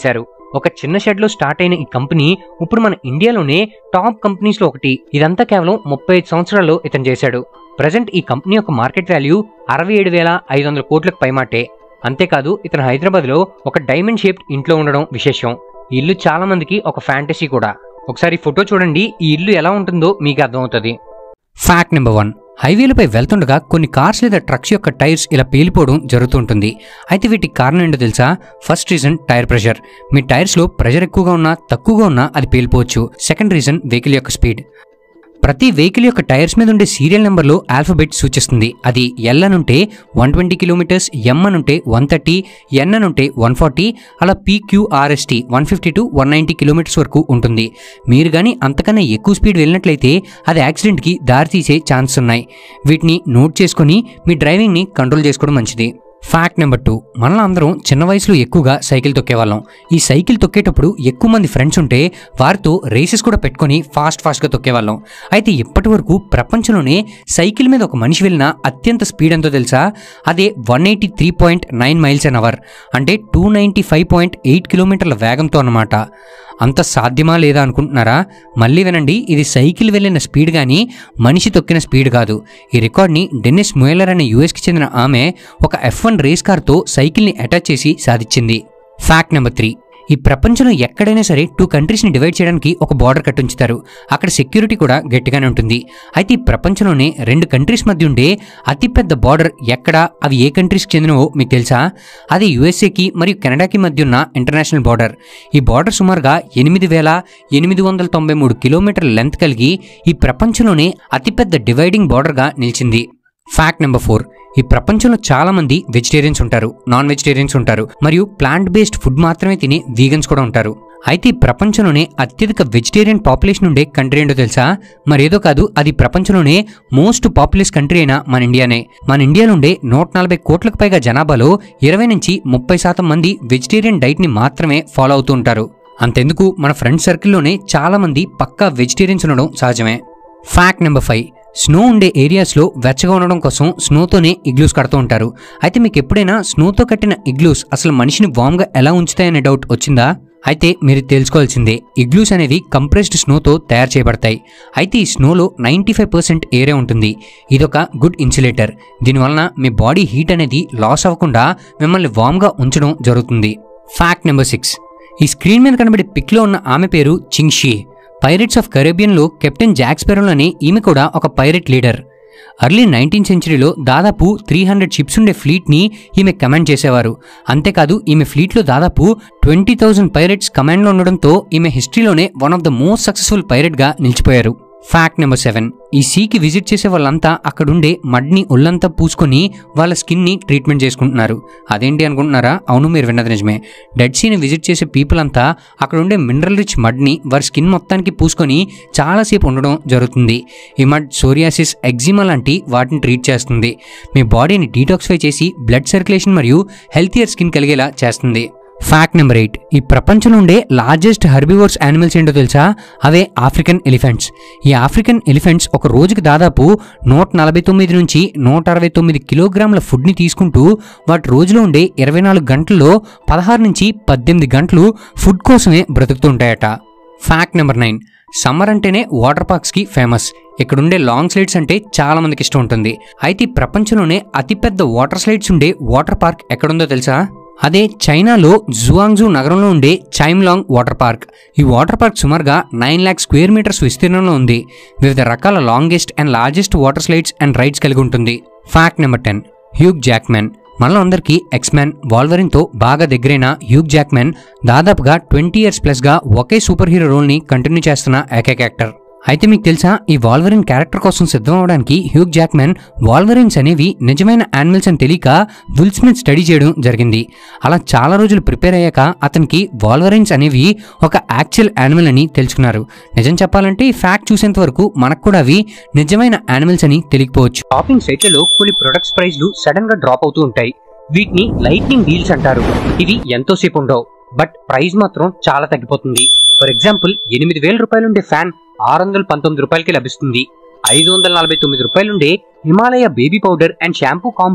A: ఒక చిన్న షెడ్ లో స్టార్ట్ అయిన ఈ కంపెనీ ఇప్పుడు మన ఇండియాలోనే టాప్ కంపెనీస్ లో ఒకటి ఇదంతా కేవలం ముప్పై ఐదు సంవత్సరాల్లో ఇతను చేశాడు ప్రజెంట్ ఈ కంపెనీ యొక్క మార్కెట్ వాల్యూ అరవై ఏడు వేల ఐదు వందల కోట్లకు పైమాటే అంతేకాదు ఇతను హైదరాబాద్ లో ఒక డైమండ్ షేప్డ్ ఇంట్లో ఉండడం విశేషం ఈ ఇల్లు చాలా మందికి ఒక ఫ్యాంటసీ కూడా ఒకసారి ఈ ఫోటో చూడండి ఈ ఇల్లు ఎలా ఉంటుందో మీకు అర్థమవుతుంది ఫ్యాక్ట్ నెంబర్ వన్ హైవేలపై వెళ్తుండగా కొన్ని కార్స్ లేదా ట్రక్స్ యొక్క టైర్స్ ఇలా పేలిపోవడం జరుగుతుంటుంది అయితే వీటికి కారణం ఏంటో తెలుసా ఫస్ట్ రీజన్ టైర్ ప్రెషర్ మీ టైర్స్లో ప్రెషర్ ఎక్కువగా ఉన్నా తక్కువగా ఉన్నా అది పేలిపోవచ్చు సెకండ్ రీజన్ వెహికల్ యొక్క స్పీడ్ ప్రతి వెహికల్ యొక్క టైర్స్ మీద ఉండే సీరియల్ నెంబర్లో ఆల్ఫబెట్ సూచిస్తుంది అది ఎల్ అనుంటే వన్ ట్వంటీ కిలోమీటర్స్ ఎం అనుంటే వన్ థర్టీ ఎన్ అనుంటే వన్ ఫార్టీ అలా PQRST one fifty to one ninety kilometres వరకు ఉంటుంది మీరు కానీ అంతకన్నా ఎక్కువ స్పీడ్ వెళ్ళినట్లయితే అది యాక్సిడెంట్కి దారితీసే ఛాన్స్ ఉన్నాయి వీటిని నోట్ చేసుకొని మీ డ్రైవింగ్ని కంట్రోల్ చేసుకోవడం మంచిది ఫ్యాక్ట్ నెంబర్ టూ మనలో అందరం చిన్న వయసులో ఎక్కువగా సైకిల్ తొక్కేవాళ్ళం ఈ సైకిల్ తొక్కేటప్పుడు ఎక్కువ మంది ఫ్రెండ్స్ ఉంటే వారితో రేసెస్ కూడా పెట్టుకొని ఫాస్ట్ ఫాస్ట్గా తొక్కేవాళ్ళం అయితే ఇప్పటి వరకు ప్రపంచంలోనే సైకిల్ మీద ఒక మనిషి వెళ్ళిన అత్యంత స్పీడ్ ఎంతో తెలుసా అదే one eighty three point nine miles an hour అంటే two ninety five point eight కిలోమీటర్ల వేగంతో అన్నమాట అంత సాధ్యమా లేదా అనుకుంటున్నారా మళ్ళీ వినండి ఇది సైకిల్ వెళ్ళిన స్పీడ్ కానీ మనిషి తొక్కిన స్పీడ్ కాదు ఈ రికార్డ్ని డెన్నిస్ మోయలర్ అనే యూఎస్కి చెందిన ఆమె ఒక ఎఫ్ వన్ రేస్ కార్తో సైకిల్ని అటాచ్ చేసి సాధించింది ఫ్యాక్ట్ నెంబర్ త్రీ ఈ ప్రపంచంలో ఎక్కడైనా సరే టూ కంట్రీస్ని డివైడ్ చేయడానికి ఒక బార్డర్ కట్టుంచుతారు అక్కడ సెక్యూరిటీ కూడా గట్టిగానే ఉంటుంది అయితే ఈ ప్రపంచంలోనే రెండు కంట్రీస్ మధ్య ఉండే అతిపెద్ద బార్డర్ ఎక్కడ అవి ఏ కంట్రీస్కి చెందినవో మీకు తెలుసా అది యుఎస్ఏకి మరియు కెనడాకి మధ్య ఉన్న ఇంటర్నేషనల్ బార్డర్ ఈ బార్డర్ సుమారుగా ఎనిమిది వేల ఎనిమిది వందల తొంభై మూడు కిలోమీటర్ల లెంత్ కలిగి ఈ ప్రపంచంలోనే అతిపెద్ద డివైడింగ్ బార్డర్గా నిలిచింది ఫ్యాక్ట్ నెంబర్ ఫోర్ ఈ ప్రపంచంలో చాలా మంది వెజిటేరియన్స్ ఉంటారు నాన్ వెజిటేరియన్స్ ఉంటారు మరియు ప్లాంట్ బేస్డ్ ఫుడ్ మాత్రమే తినే వీగన్స్ కూడా ఉంటారు అయితే ఈ ప్రపంచంలోనే అత్యధిక వెజిటేరియన్ పాపులేషన్ ఉండే కంట్రీ ఏంటో తెలుసా మరేదో కాదు అది ప్రపంచంలోనే మోస్ట్ పాపులస్ కంట్రీ అయిన మన ఇండియానే మన ఇండియాలో ఉండే నూట నలభై కోట్లకు పైగా జనాభాలో ఇరవై నుంచి ముప్పై శాతం మంది వెజిటేరియన్ డైట్ని మాత్రమే ఫాలో అవుతూ ఉంటారు అంతెందుకు మన ఫ్రెండ్ సర్కిల్లోనే చాలా మంది పక్కా వెజిటేరియన్స్ ఉండడం సహజమే ఫ్యాక్ట్ నెంబర్ ఫైవ్ స్నో ఉండే ఏరియాస్లో వెచ్చగా ఉండడం కోసం స్నోతోనే ఇగ్లూస్ కడుతూ ఉంటారు అయితే మీకు ఎప్పుడైనా స్నోతో కట్టిన ఇగ్లూస్ అసలు మనిషిని వామ్గా ఎలా ఉంచుతాయనే డౌట్ వచ్చిందా అయితే మీరు తెలుసుకోవాల్సిందే ఇగ్లూస్ అనేవి కంప్రెస్డ్ స్నోతో తయారు చేయబడతాయి అయితే ఈ స్నోలో నైంటీ ఫైవ్ పర్సెంట్ ఏరే ఉంటుంది ఇదొక గుడ్ ఇన్సులేటర్ దీనివలన మీ బాడీ హీట్ అనేది లాస్ అవ్వకుండా మిమ్మల్ని వామ్గా ఉంచడం జరుగుతుంది ఫ్యాక్ట్ నెంబర్ సిక్స్ ఈ స్క్రీన్ మీద కనబడే పిక్లో ఉన్న ఆమె పేరు చింగ్షీ పైరెట్స్ ఆఫ్ కరేబియన్లో కెప్టెన్ జాక్ స్పెరోలోని ఈమె కూడా ఒక పైరెట్ లీడర్ అర్లీ నైన్టీన్ సెంచరీలో దాదాపు త్రీ హండ్రెడ్ షిప్స్ ఉండే ఫ్లీట్ని ఈమె కమాండ్ చేసేవారు అంతేకాదు ఈమె ఫ్లీట్లో దాదాపు ట్వంటీ థౌజండ్ పైరెట్స్ కమాండ్లో ఉండడంతో ఈమె హిస్టరీలోనే one of the most successful పైరెట్గా నిలిచిపోయారు ఫ్యాక్ట్ నెంబర్ సెవెన్ ఈ సీకి విజిట్ చేసే వాళ్ళంతా అక్కడుండే మడ్ని ఒళ్ళంతా పూసుకొని వాళ్ళ స్కిన్ని ట్రీట్మెంట్ చేసుకుంటున్నారు అదేంటి అనుకుంటున్నారా అవును మీరు విన్నది నిజమే డెడ్ సీని విజిట్ చేసే పీపుల్ అంతా అక్కడ ఉండే మినరల్ రిచ్ మడ్ని వారి స్కిన్ మొత్తానికి పూసుకొని చాలాసేపు ఉండడం జరుగుతుంది ఈ మడ్ సోరియాసిస్ ఎగ్జిమా లాంటి వాటిని ట్రీట్ చేస్తుంది మీ బాడీని డీటాక్సిఫై చేసి బ్లడ్ సర్క్యులేషన్ మరియు హెల్తియర్ స్కిన్ కలిగేలా చేస్తుంది ఫ్యాక్ట్ నెంబర్ ఎయిట్ ఈ ప్రపంచంలో ఉండే లార్జెస్ట్ హెర్బివోర్స్ యానిమల్స్ ఏంటో తెలుసా అవే ఆఫ్రికన్ ఎలిఫెంట్స్ ఈ ఆఫ్రికన్ ఎలిఫెంట్స్ ఒక రోజుకి దాదాపు నూట నలభై తొమ్మిది నుంచి నూట అరవై తొమ్మిది కిలోగ్రాముల ఫుడ్ని తీసుకుంటూ వాటి రోజులో ఉండే ఇరవై నాలుగు గంటల్లో పదహారు నుంచి పద్దెనిమిది గంటలు ఫుడ్ కోసమే బ్రతుకుతూ ఉంటాయట ఫ్యాక్ట్ నెంబర్ నైన్ సమ్మర్ అంటేనే వాటర్ పార్క్స్కి ఫేమస్ ఇక్కడుండే లాంగ్ స్లైడ్స్ అంటే చాలా మందికి ఇష్టం ఉంటుంది అయితే ఈ ప్రపంచంలోనే అతిపెద్ద వాటర్ స్లైడ్స్ ఉండే వాటర్ పార్క్ ఎక్కడుందో తెలుసా అదే చైనాలో జువాంగ్జూ నగరంలో ఉండే చైమ్లాంగ్ వాటర్ పార్క్ ఈ వాటర్ పార్క్ సుమారుగా నైన్ ల్యాక్ స్క్వేర్ మీటర్స్ విస్తీర్ణంలో ఉంది వివిధ రకాల longest and largest water slides and rides కలిగి ఉంటుంది fact number ten Hugh Jackman మనలో అందరికీ ఎక్స్మెన్ వాల్వరిన్తో బాగా దగ్గరైన హ్యూగ్ జాక్మెన్ దాదాపుగా ట్వంటీ ఇయర్స్ ప్లస్గా ఒకే సూపర్ హీరో రోల్ని కంటిన్యూ చేస్తున్న ఏకైక యాక్టర్ అయితే మీకు తెలుసా ఈ వాల్వరిన్ క్యారెక్టర్ కోసం సిద్ధం అవడానికి హ్యూగ్ జాక్మెన్ వాల్వరిన్స్ అనేవి నిజమైన యానిమల్స్ అని తెలియక విల్ స్మిత్ స్టడీ చేయడం జరిగింది అలా చాలా రోజులు ప్రిపేర్ అయ్యాక అతనికి వాల్వరిన్స్ అనేవి ఒక యాక్చువల్ యానిమల్ అని తెలుసుకున్నారు నిజం చెప్పాలంటే ఈ ఫ్యాక్ట్ చూసేంత వరకు మనకు కూడా అవి నిజమైన యానిమల్స్ అని తెలియకపోవచ్చు షాపింగ్ సైట్లలో కొన్ని ప్రొడక్ట్స్ ప్రైస్లు సడన్ గా డ్రాప్ అవుతూ ఉంటాయి వీటిని లైట్నింగ్ డీల్స్ అంటారు ఇవి ఎంతో సేపు ఉండవు బట్ ప్రైస్ మాత్రం చాలా తగ్గిపోతుంది ఫర్ ఎగ్జాంపుల్ ఎనిమిది వేల రూపాయలుండే ఫ్యాన్ ఆరు వందల పంతొమ్మిది రూపాయలకి లభిస్తుంది ఐదు వందల నలభై తొమ్మిది రూపాయలుండే Himalaya baby powder and shampoo combo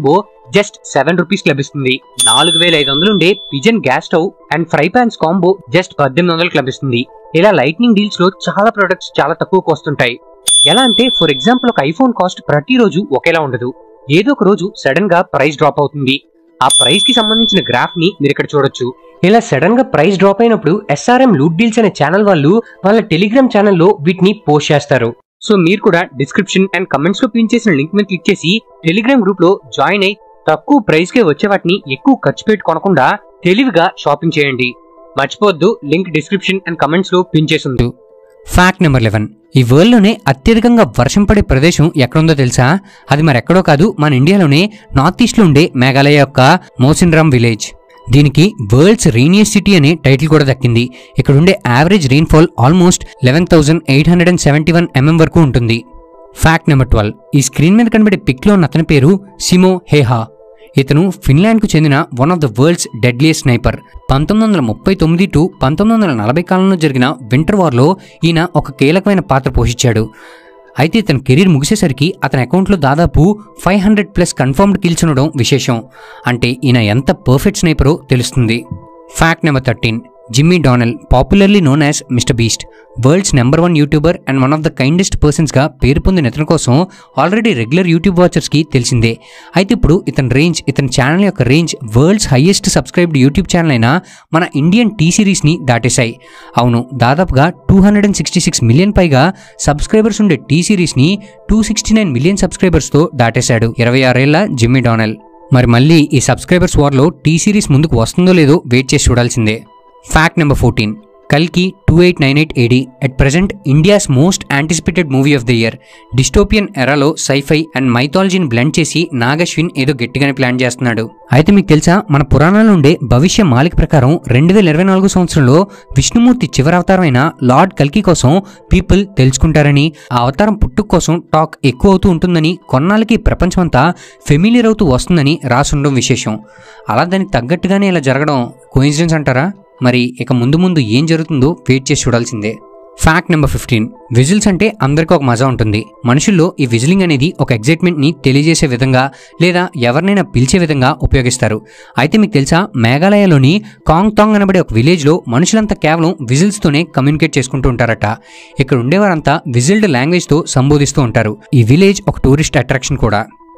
A: just seven rupees లభిస్తుంది నాలుగు వేల ఐదు వందలు ఉండే pigeon gas stove and fry pans combo just పద్దెనిమిది వందలకు లభిస్తుంది ఇలా లైట్నింగ్ డీల్స్ లో చాలా ప్రొడక్ట్స్ చాలా తక్కువకు వస్తుంటాయి ఎలా అంటే ఫర్ ఎగ్జాంపుల్ ఒక ఐఫోన్ కాస్ట్ ప్రతిరోజు ఒకేలా ఉండదు ఏదో ఒక రోజు సడన్ గా ప్రైస్ డ్రాప్ అవుతుంది ఆ ప్రైస్ కి సంబంధించిన గ్రాఫ్ ని మీరు ఇక్కడ చూడొచ్చు ఇలా సడన్ గా ప్రైస్ డ్రాప్ అయినప్పుడు ఎస్ఆర్ఎం లూట్ డీల్స్ అనే ఛానల్ వాళ్ళు వాళ్ళ టెలిగ్రామ్ ఛానల్లో వీటిని పోస్ట్ చేస్తారు సో మీరు కూడా డిస్క్రిప్షన్ అండ్ కమెంట్స్ లో పిన్ చేసిన లింక్ మీద క్లిక్ చేసి టెలిగ్రామ్ గ్రూప్ లో జాయిన్ అయి తక్కువ ప్రైస్ కే వచ్చే వాటిని ఎక్కువ ఖర్చు పెట్టి కొనకుండా తెలివిగా షాపింగ్ చేయండి మర్చిపోవద్దు లింక్ డిస్క్రిప్షన్ అండ్ కమెంట్స్ లో పిన్ చేసింది ఫ్యాక్ట్ నెంబర్ లెవెన్ ఈ వరల్డ్లోనే అత్యధికంగా వర్షం పడే ప్రదేశం ఎక్కడుందో తెలుసా అది మరెక్కడో కాదు మన ఇండియాలోనే నార్త్ ఈస్ట్లో ఉండే మేఘాలయ యొక్క మోసిన్రామ్ విలేజ్ దీనికి వరల్డ్స్ రెయినియస్ సిటీ అనే టైటిల్ కూడా దక్కింది ఇక్కడ ఉండే average rainfall almost eleven thousand eight hundred and seventy one MM వరకు ఉంటుంది ఫ్యాక్ట్ నెంబర్ ట్వెల్వ్ ఈ స్క్రీన్ మీద కనబడే పిక్లో ఉన్న అతని పేరు సిమో హేహా ఇతను ఫిన్లాండ్కు చెందిన one of the world's deadliest sniper పంతొమ్మిది వందల ముప్పై తొమ్మిది టు పంతొమ్మిది వందల నలభై కాలంలో జరిగిన వింటర్ వార్లో ఈయన ఒక కీలకమైన పాత్ర పోషించాడు అయితే ఇతని కెరీర్ ముగిసేసరికి అతని అకౌంట్లో దాదాపు five hundred plus confirmed kills ఉండడం విశేషం అంటే ఈయన ఎంత పర్ఫెక్ట్ స్నైపరో తెలుస్తుంది fact number thirteen Jimmy Donaldson popularly known as Mister Beast world's number one YouTuber and one of the kindest పర్సన్స్గా పేరు పొందిన ఇతని కోసం ఆల్రెడీ రెగ్యులర్ యూట్యూబ్ వాచర్స్కి తెలిసిందే అయితే ఇప్పుడు ఇతని రేంజ్ ఇతని ఛానల్ యొక్క range world's highest subscribed YouTube channel అయిన మన ఇండియన్ టీ సిరీస్ని దాటేశాయి అవును దాదాపుగా two hundred and sixty six million పైగా సబ్స్క్రైబర్స్ ఉండే టీ సిరీస్ని టూ సిక్స్టీ నైన్ మిలియన్ సబ్స్క్రైబర్స్తో దాటేశాడు ఇరవై ఆరేళ్ల జిమ్మీ డోనల్ మరి మళ్ళీ ఈ సబ్స్క్రైబర్స్ వార్లో టీ సిరీస్ ముందుకు వస్తుందో లేదో వెయిట్ చేసి చూడాల్సిందే ఫ్యాక్ట్ నెంబర్ ఫోర్టీన్ కల్కి two eight nine eight AD at present India's most anticipated movie of the year dystopian ఎరాలో సైఫై అండ్ మైథాలజీని బ్లెండ్ చేసి నాగశ్విన్ ఏదో గట్టిగానే ప్లాన్ చేస్తున్నాడు అయితే మీకు తెలుసా మన పురాణాల్లో ఉండే భవిష్య మాలిక ప్రకారం రెండు వేల ఇరవై నాలుగు సంవత్సరంలో విష్ణుమూర్తి చివరి అవతారమైన లార్డ్ కల్కి కోసం పీపుల్ తెలుసుకుంటారని ఆ అవతారం పుట్టుక కోసం టాక్ ఎక్కువ అవుతూ ఉంటుందని కొన్నాళ్ళకి ప్రపంచమంతా ఫెమిలియర్ అవుతూ వస్తుందని రాసుండడం విశేషం అలా దానికి తగ్గట్టుగానే ఇలా జరగడం కోయిన్సిడెన్స్ అంటారా మరి ఇక ముందు ముందు ఏం జరుగుతుందో వెయిట్ చేసి చూడాల్సిందే ఫ్యాక్ట్ నెంబర్ ఫిఫ్టీన్ విజిల్స్ అంటే అందరికీ ఒక మజా ఉంటుంది మనుషుల్లో ఈ విజిలింగ్ అనేది ఒక ఎగ్జైట్మెంట్ని తెలియజేసే విధంగా లేదా ఎవరినైనా పిలిచే విధంగా ఉపయోగిస్తారు అయితే మీకు తెలుసా మేఘాలయలోని కాంగ్ తాంగ్ అనబడే ఒక విలేజ్లో మనుషులంతా కేవలం విజిల్స్తోనే కమ్యూనికేట్ చేసుకుంటూ ఉంటారట ఇక్కడ ఉండేవారంతా విజిల్డ్ లాంగ్వేజ్తో సంబోధిస్తూ ఉంటారు ఈ విలేజ్ ఒక టూరిస్ట్ అట్రాక్షన్ కూడా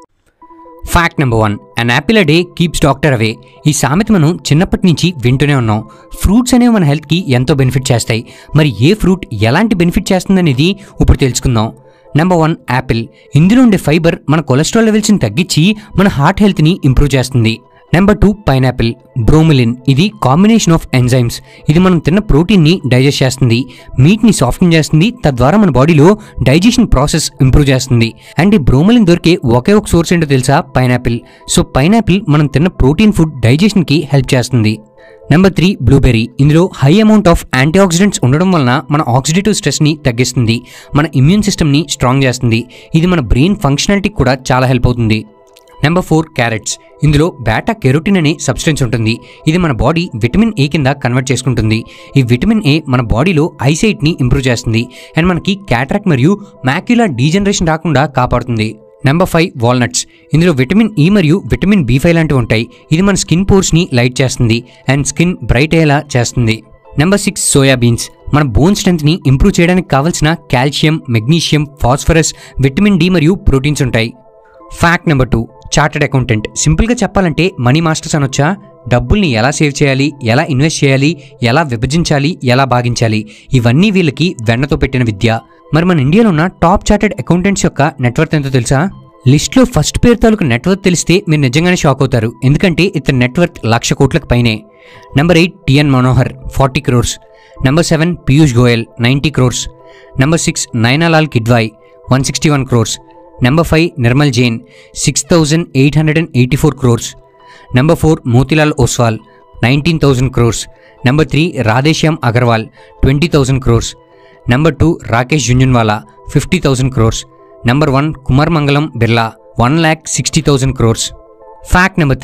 A: fact number one an apple day keeps doctor away ఈ సామెత మనం చిన్నప్పటి నుంచి వింటూనే ఉన్నాం ఫ్రూట్స్ అనేవి మన హెల్త్కి ఎంతో బెనిఫిట్ చేస్తాయి మరి ఏ ఫ్రూట్ ఎలాంటి బెనిఫిట్ చేస్తుందనేది ఇప్పుడు తెలుసుకుందాం నెంబర్ వన్ యాపిల్ ఇందులో ఉండే ఫైబర్ మన కొలెస్ట్రాల్ లెవెల్స్ని తగ్గించి మన హార్ట్ హెల్త్ని ఇంప్రూవ్ చేస్తుంది నెంబర్ టూ పైనాపిల్ బ్రోమిలిన్ ఇది కాంబినేషన్ ఆఫ్ ఎంజైమ్స్ ఇది మనం తిన్న ప్రోటీన్ని డైజెస్ట్ చేస్తుంది మీట్ని సాఫ్టన్ చేస్తుంది తద్వారా మన బాడీలో డైజెషన్ ప్రాసెస్ ఇంప్రూవ్ చేస్తుంది అండ్ ఈ బ్రోమిలిన్ దొరికే ఒకే ఒక సోర్స్ ఏంటో తెలుసా పైనాపిల్ సో పైనాపిల్ మనం తిన్న ప్రోటీన్ ఫుడ్ డైజెషన్కి హెల్ప్ చేస్తుంది నెంబర్ త్రీ బ్లూబెర్రీ ఇందులో high amount of antioxidants ఉండడం వలన మన ఆక్సిడేటివ్ స్ట్రెస్ని తగ్గిస్తుంది మన ఇమ్యూన్ సిస్టమ్ని స్ట్రాంగ్ చేస్తుంది ఇది మన బ్రెయిన్ ఫంక్షనాలిటీకి కూడా చాలా హెల్ప్ అవుతుంది నెంబర్ ఫోర్ క్యారెట్స్ ఇందులో బేటా కెరోటిన్ అనే సబ్స్టెన్స్ ఉంటుంది ఇది మన బాడీ విటమిన్ ఏ కింద కన్వర్ట్ చేసుకుంటుంది ఈ విటమిన్ ఏ మన బాడీలో ఐసైట్ని ఇంప్రూవ్ చేస్తుంది అండ్ మనకి క్యాట్రాక్ మరియు మ్యాక్యులర్ డీజనరేషన్ రాకుండా కాపాడుతుంది నెంబర్ ఫైవ్ వాల్నట్స్ ఇందులో విటమిన్ ఈ మరియు విటమిన్ బి ఫైవ్ లాంటివి ఉంటాయి ఇది మన స్కిన్ పోర్స్ని లైట్ చేస్తుంది అండ్ స్కిన్ బ్రైట్ అయ్యేలా చేస్తుంది నెంబర్ సిక్స్ సోయాబీన్స్ మన బోన్ స్ట్రెంత్ని ఇంప్రూవ్ చేయడానికి కావాల్సిన calcium magnesium phosphorus vitamin D మరియు ప్రోటీన్స్ ఉంటాయి fact number two chartered accountant సింపుల్గా చెప్పాలంటే మనీ మాస్టర్స్ అనొచ్చా డబ్బుల్ని ఎలా సేవ్ చేయాలి ఎలా ఇన్వెస్ట్ చేయాలి ఎలా విభజించాలి ఎలా భాగించాలి ఇవన్నీ వీళ్ళకి వెన్నతో పెట్టిన విద్య మరి మన ఇండియాలో ఉన్న టాప్ చార్టెడ్ అకౌంటెంట్స్ యొక్క నెట్వర్క్ ఎంతో తెలుసా లిస్ట్లో ఫస్ట్ పేరు తాలూకు నెట్వర్క్ తెలిస్తే మీరు నిజంగానే షాక్ అవుతారు ఎందుకంటే ఇతని నెట్వర్క్ లక్ష కోట్లకు పైనే number eight TN Manohar forty crores number seven Piyush Goyal ninety crores number six Naina Lal Kidwai one sixty one crores number five Nirmal Jain six thousand eight hundred and eighty four crores number four Motilal Oswal nineteen thousand crores number three Radheshyam Agarwal twenty thousand crores number two Rakesh Jhunjhunwala fifty thousand crores number one Kumar Mangalam Birla one lakh sixty thousand crores fact number three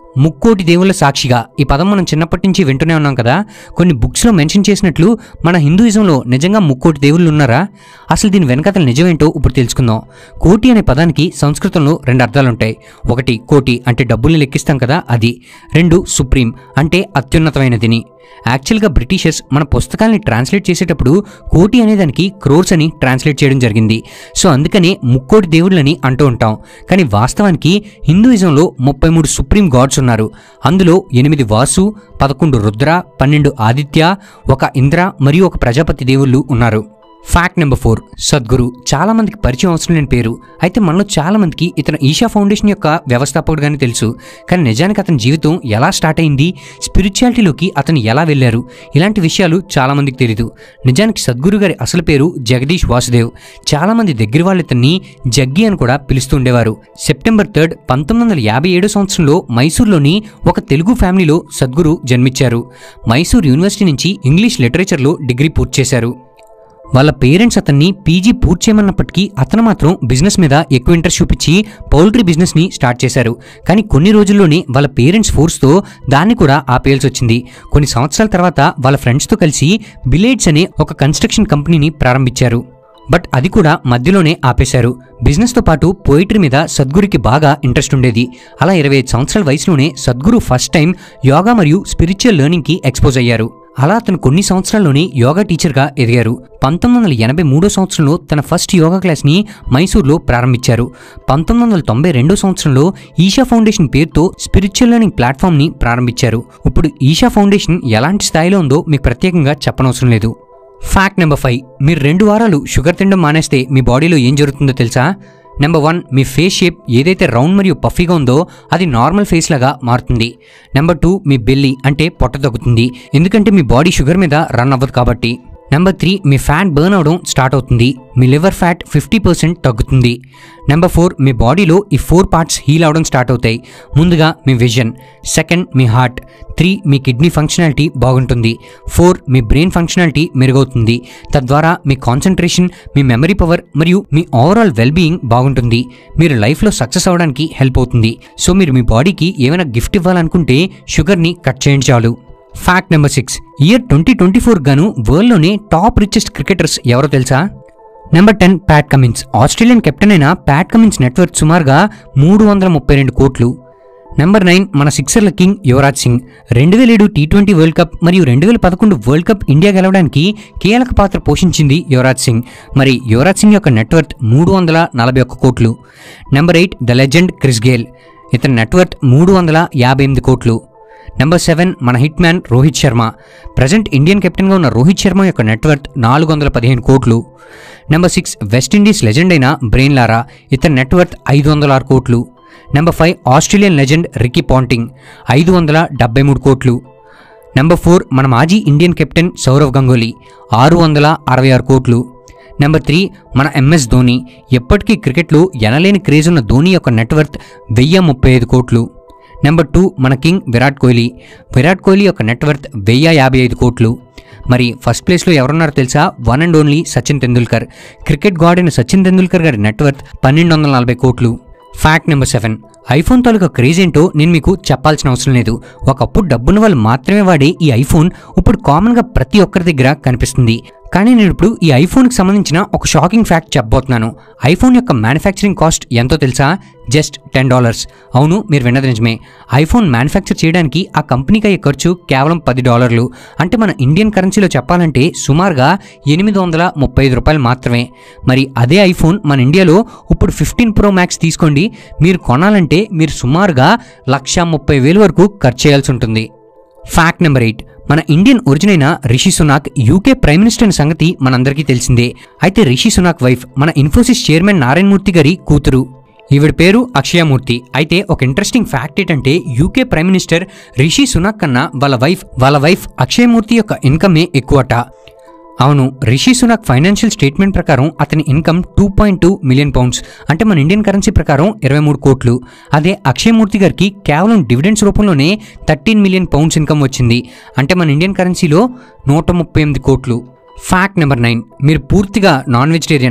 A: ముక్కోటి దేవుళ్ళ సాక్షిగా ఈ పదం మనం చిన్నప్పటి నుంచి వింటూనే ఉన్నాం కదా కొన్ని బుక్స్లో మెన్షన్ చేసినట్లు మన హిందూయిజంలో నిజంగా ముక్కోటి దేవుళ్ళు ఉన్నారా అసలు దీని వెనకతల నిజమేంటో ఇప్పుడు తెలుసుకుందాం కోటి అనే పదానికి సంస్కృతంలో రెండు అర్థాలు ఉంటాయి ఒకటి కోటి అంటే డబ్బుల్ని లెక్కిస్తాం కదా అది రెండు సుప్రీం అంటే అత్యున్నతమైనదిని యాక్చువల్గా బ్రిటిషర్స్ మన పుస్తకాల్ని ట్రాన్స్లేట్ చేసేటప్పుడు కోటి అనే దానికి క్రోర్స్ అని ట్రాన్స్లేట్ చేయడం జరిగింది సో అందుకనే ముక్కోటి దేవుళ్ళని అంటూ ఉంటాం కానీ వాస్తవానికి హిందూయిజంలో ముప్పై మూడు సుప్రీం గాడ్స్ ఉన్నారు అందులో ఎనిమిది వాసు పదకొండు రుద్ర పన్నెండు ఆదిత్య ఒక ఇంద్ర మరియు ఒక ప్రజాపతి దేవుళ్ళు ఉన్నారు ఫ్యాక్ట్ నెంబర్ ఫోర్ సద్గురు చాలా మందికి పరిచయం అవసరం లేని పేరు అయితే మనలో చాలా మందికి ఇతను ఈషా ఫౌండేషన్ యొక్క వ్యవస్థాపకుడుగానే తెలుసు కానీ నిజానికి అతని జీవితం ఎలా స్టార్ట్ అయింది స్పిరిచువాలిటీలోకి అతను ఎలా వెళ్ళారు ఇలాంటి విషయాలు చాలా మందికి తెలియదు నిజానికి సద్గురు గారి అసలు పేరు జగదీష్ వాసుదేవ్ చాలా మంది దగ్గర వాళ్ళు ఇతన్ని జగ్గి అని కూడా పిలుస్తూ ఉండేవారు సెప్టెంబర్ థర్డ్ పంతొమ్మిది వందల యాభై ఏడో సంవత్సరంలో మైసూర్లోని ఒక తెలుగు ఫ్యామిలీలో సద్గురు జన్మించారు మైసూర్ యూనివర్సిటీ నుంచి ఇంగ్లీష్ లిటరేచర్లో డిగ్రీ పూర్తి చేశారు వాళ్ళ పేరెంట్స్ అతన్ని పీజీ పూర్తి చేయమన్నప్పటికీ అతను మాత్రం బిజినెస్ మీద ఎక్కువ ఇంట్రెస్ట్ చూపించి పౌల్ట్రీ బిజినెస్ని స్టార్ట్ చేశారు కానీ కొన్ని రోజుల్లోనే వాళ్ళ పేరెంట్స్ ఫోర్స్తో దాన్ని కూడా ఆపేయాల్సి వచ్చింది కొన్ని సంవత్సరాల తర్వాత వాళ్ళ ఫ్రెండ్స్తో కలిసి బిలేడ్స్ అనే ఒక కన్స్ట్రక్షన్ కంపెనీని ప్రారంభించారు బట్ అది కూడా మధ్యలోనే ఆపేశారు బిజినెస్తో పాటు పోయిటరీ మీద సద్గురికి బాగా ఇంట్రెస్ట్ ఉండేది అలా ఇరవై ఐదు సంవత్సరాల వయసులోనే సద్గురు ఫస్ట్ టైం యోగా మరియు స్పిరిచువల్ లెర్నింగ్కి ఎక్స్పోజ్ అయ్యారు అలా అతను కొన్ని సంవత్సరాల్లోనే యోగా టీచర్గా ఎదిగారు పంతొమ్మిది వందల ఎనభై మూడో సంవత్సరంలో తన ఫస్ట్ యోగా క్లాస్ని మైసూర్లో ప్రారంభించారు పంతొమ్మిది వందల తొంభై రెండో సంవత్సరంలో ఈషా ఫౌండేషన్ పేరుతో స్పిరిచువల్ లెర్నింగ్ ప్లాట్ఫామ్ని ప్రారంభించారు ఇప్పుడు ఈషా ఫౌండేషన్ ఎలాంటి స్థాయిలో ఉందో మీకు ప్రత్యేకంగా చెప్పనవసరం లేదు ఫ్యాక్ట్ నెంబర్ ఫైవ్ మీరు రెండు వారాలు షుగర్ తినడం మానేస్తే మీ బాడీలో ఏం జరుగుతుందో తెలుసా నెంబర్ వన్ మీ ఫేస్ షేప్ ఏదైతే రౌండ్ మరియు పఫీగా ఉందో అది నార్మల్ ఫేస్ లాగా మారుతుంది నెంబర్ టూ మీ బెల్లి అంటే పొట్ట తగ్గుతుంది ఎందుకంటే మీ బాడీ షుగర్ మీద రన్ అవ్వదు కాబట్టి నెంబర్ త్రీ మీ ఫ్యాట్ బర్న్ అవడం స్టార్ట్ అవుతుంది మీ లివర్ ఫ్యాట్ ఫిఫ్టీ పర్సెంట్ తగ్గుతుంది నెంబర్ ఫోర్ మీ బాడీలో ఈ ఫోర్ పార్ట్స్ హీల్ అవడం స్టార్ట్ అవుతాయి ముందుగా మీ విజన్ సెకండ్ మీ హార్ట్ త్రీ మీ కిడ్నీ ఫంక్షనాలిటీ బాగుంటుంది ఫోర్ మీ బ్రెయిన్ ఫంక్షనాలిటీ మెరుగవుతుంది తద్వారా మీ కాన్సన్ట్రేషన్ మీ మెమరీ పవర్ మరియు మీ ఓవరాల్ వెల్బీయింగ్ బాగుంటుంది మీరు లైఫ్లో సక్సెస్ అవ్వడానికి హెల్ప్ అవుతుంది సో మీరు మీ బాడీకి ఏమైనా గిఫ్ట్ ఇవ్వాలనుకుంటే షుగర్ని కట్ చేయండి చాలు fact number six year twenty twenty four గాను వరల్డ్లోనే టాప్ రిచెస్ట్ క్రికెటర్స్ ఎవరో తెలుసా number ten Pat Cummins Australian captain అయిన ప్యాట్ కమిన్స్ నెట్వర్క్ సుమారుగా మూడు వందల ముప్పై రెండు కోట్లు నెంబర్ నైన్ మన సిక్సర్ల కింగ్ యువరాజ్ సింగ్ రెండు వేల ఏడు టీ ట్వంటీ వరల్డ్ కప్ మరియు రెండు వేల పదకొండు వరల్డ్ కప్ ఇండియా గెలవడానికి కీలక పాత్ర పోషించింది యువరాజ్ సింగ్ మరి యువరాజ్ సింగ్ యొక్క నెట్వర్త్ మూడు వందల నలభై ఒక్క కోట్లు number eight the legend Chris Gayle ఇతని నెట్వర్త్ మూడు వందల యాభై ఎనిమిది కోట్లు నెంబర్ సెవెన్ మన hit man Rohit Sharma present Indian కెప్టెన్గా ఉన్న రోహిత్ శర్మ యొక్క నెట్వర్త్ నాలుగు వందల పదిహేను కోట్లు నెంబర్ సిక్స్ వెస్టిండీస్ లెజెండ్ అయిన బ్రెయిన్ లారా ఇతని నెట్వర్త్ ఐదు వందల ఆరు కోట్లు number five Australian legend Ricky Ponting ఐదు వందల డెబ్బై మూడు కోట్లు నెంబర్ ఫోర్ మన మాజీ ఇండియన్ కెప్టెన్ సౌరవ్ గంగోలీ ఆరు వందల అరవై ఆరు కోట్లు నెంబర్ త్రీ మన ఎంఎస్ ధోని ఎప్పటికీ క్రికెట్లో ఎనలేని క్రేజ్ ఉన్న ధోని యొక్క నెట్వర్త్ వెయ్యి ముప్పై ఐదు కోట్లు నెంబర్ టూ మన కింగ్ విరాట్ కోహ్లీ విరాట్ కోహ్లీ యొక్క నెట్వర్త్ వెయ్యి యాభై ఐదు కోట్లు మరి ఫస్ట్ ప్లేస్లో ఎవరున్నారో తెలుసా one and only Sachin Tendulkar cricket god అయిన సచిన్ తెందూల్కర్ గారి నెట్వర్త్ పన్నెండు వందల నలభై కోట్లు ఫ్యాక్ట్ నెంబర్ సెవెన్ ఐఫోన్ తాలూకా క్రేజ్ ఏంటో నేను మీకు చెప్పాల్సిన అవసరం లేదు ఒకప్పుడు డబ్బున్న వాళ్ళు మాత్రమే వాడే ఈ ఐఫోన్ ఇప్పుడు కామన్గా ప్రతి ఒక్కరి దగ్గర కనిపిస్తుంది కానీ నేను ఇప్పుడు ఈ ఐఫోన్కి సంబంధించిన ఒక షాకింగ్ ఫ్యాక్ట్ చెప్పబోతున్నాను ఐఫోన్ యొక్క మ్యానుఫ్యాక్చరింగ్ కాస్ట్ ఎంతో తెలుసా జస్ట్ టెన్ డాలర్స్ అవును మీరు విన్నది నిజమే ఐఫోన్ మ్యానుఫ్యాక్చర్ చేయడానికి ఆ కంపెనీకి అయ్యే ఖర్చు కేవలం పది డాలర్లు అంటే మన ఇండియన్ కరెన్సీలో చెప్పాలంటే సుమారుగా ఎనిమిది వందల ముప్పై ఐదు రూపాయలు మాత్రమే మరి అదే ఐఫోన్ మన ఇండియాలో ఇప్పుడు ఫిఫ్టీన్ ప్రో మ్యాక్స్ తీసుకోండి మీరు కొనాలంటే మీరు సుమారుగా లక్ష ముప్పై వేలు వరకు ఖర్చు చేయాల్సి ఉంటుంది ఫ్యాక్ట్ నెంబర్ ఎయిట్ మన ఇండియన్ ఒరిజిన్ అయిన Rishi Sunak UK prime minister అనే సంగతి మనందరికీ తెలిసిందే అయితే రిషి సునాక్ వైఫ్ మన ఇన్ఫోసిస్ చైర్మన్ నారాయణ మూర్తి గారి కూతురు ఈవిడ పేరు అక్షయమూర్తి అయితే ఒక ఇంట్రెస్టింగ్ ఫ్యాక్ట్ ఏంటంటే UK prime minister Rishi Sunak కన్నా వాళ్ళ వైఫ్ వాళ్ళ వైఫ్ అక్షయమూర్తి యొక్క ఇన్కమే ఎక్కువట అవును రిషి సునాక్ ఫైనాన్షియల్ స్టేట్మెంట్ ప్రకారం అతని income two point two million pounds అంటే మన ఇండియన్ కరెన్సీ ప్రకారం ఇరవై మూడు కోట్లు అదే అక్షయమూర్తి గారికి కేవలం డివిడెండ్స్ రూపంలోనే థర్టీన్ మిలియన్ పౌండ్స్ ఇన్కమ్ వచ్చింది అంటే మన ఇండియన్ కరెన్సీలో నూట ముప్పై ఎనిమిది కోట్లు ఫ్యాక్ట్ నెంబర్ నైన్ మీరు పూర్తిగా నాన్ వెజిటేరియనా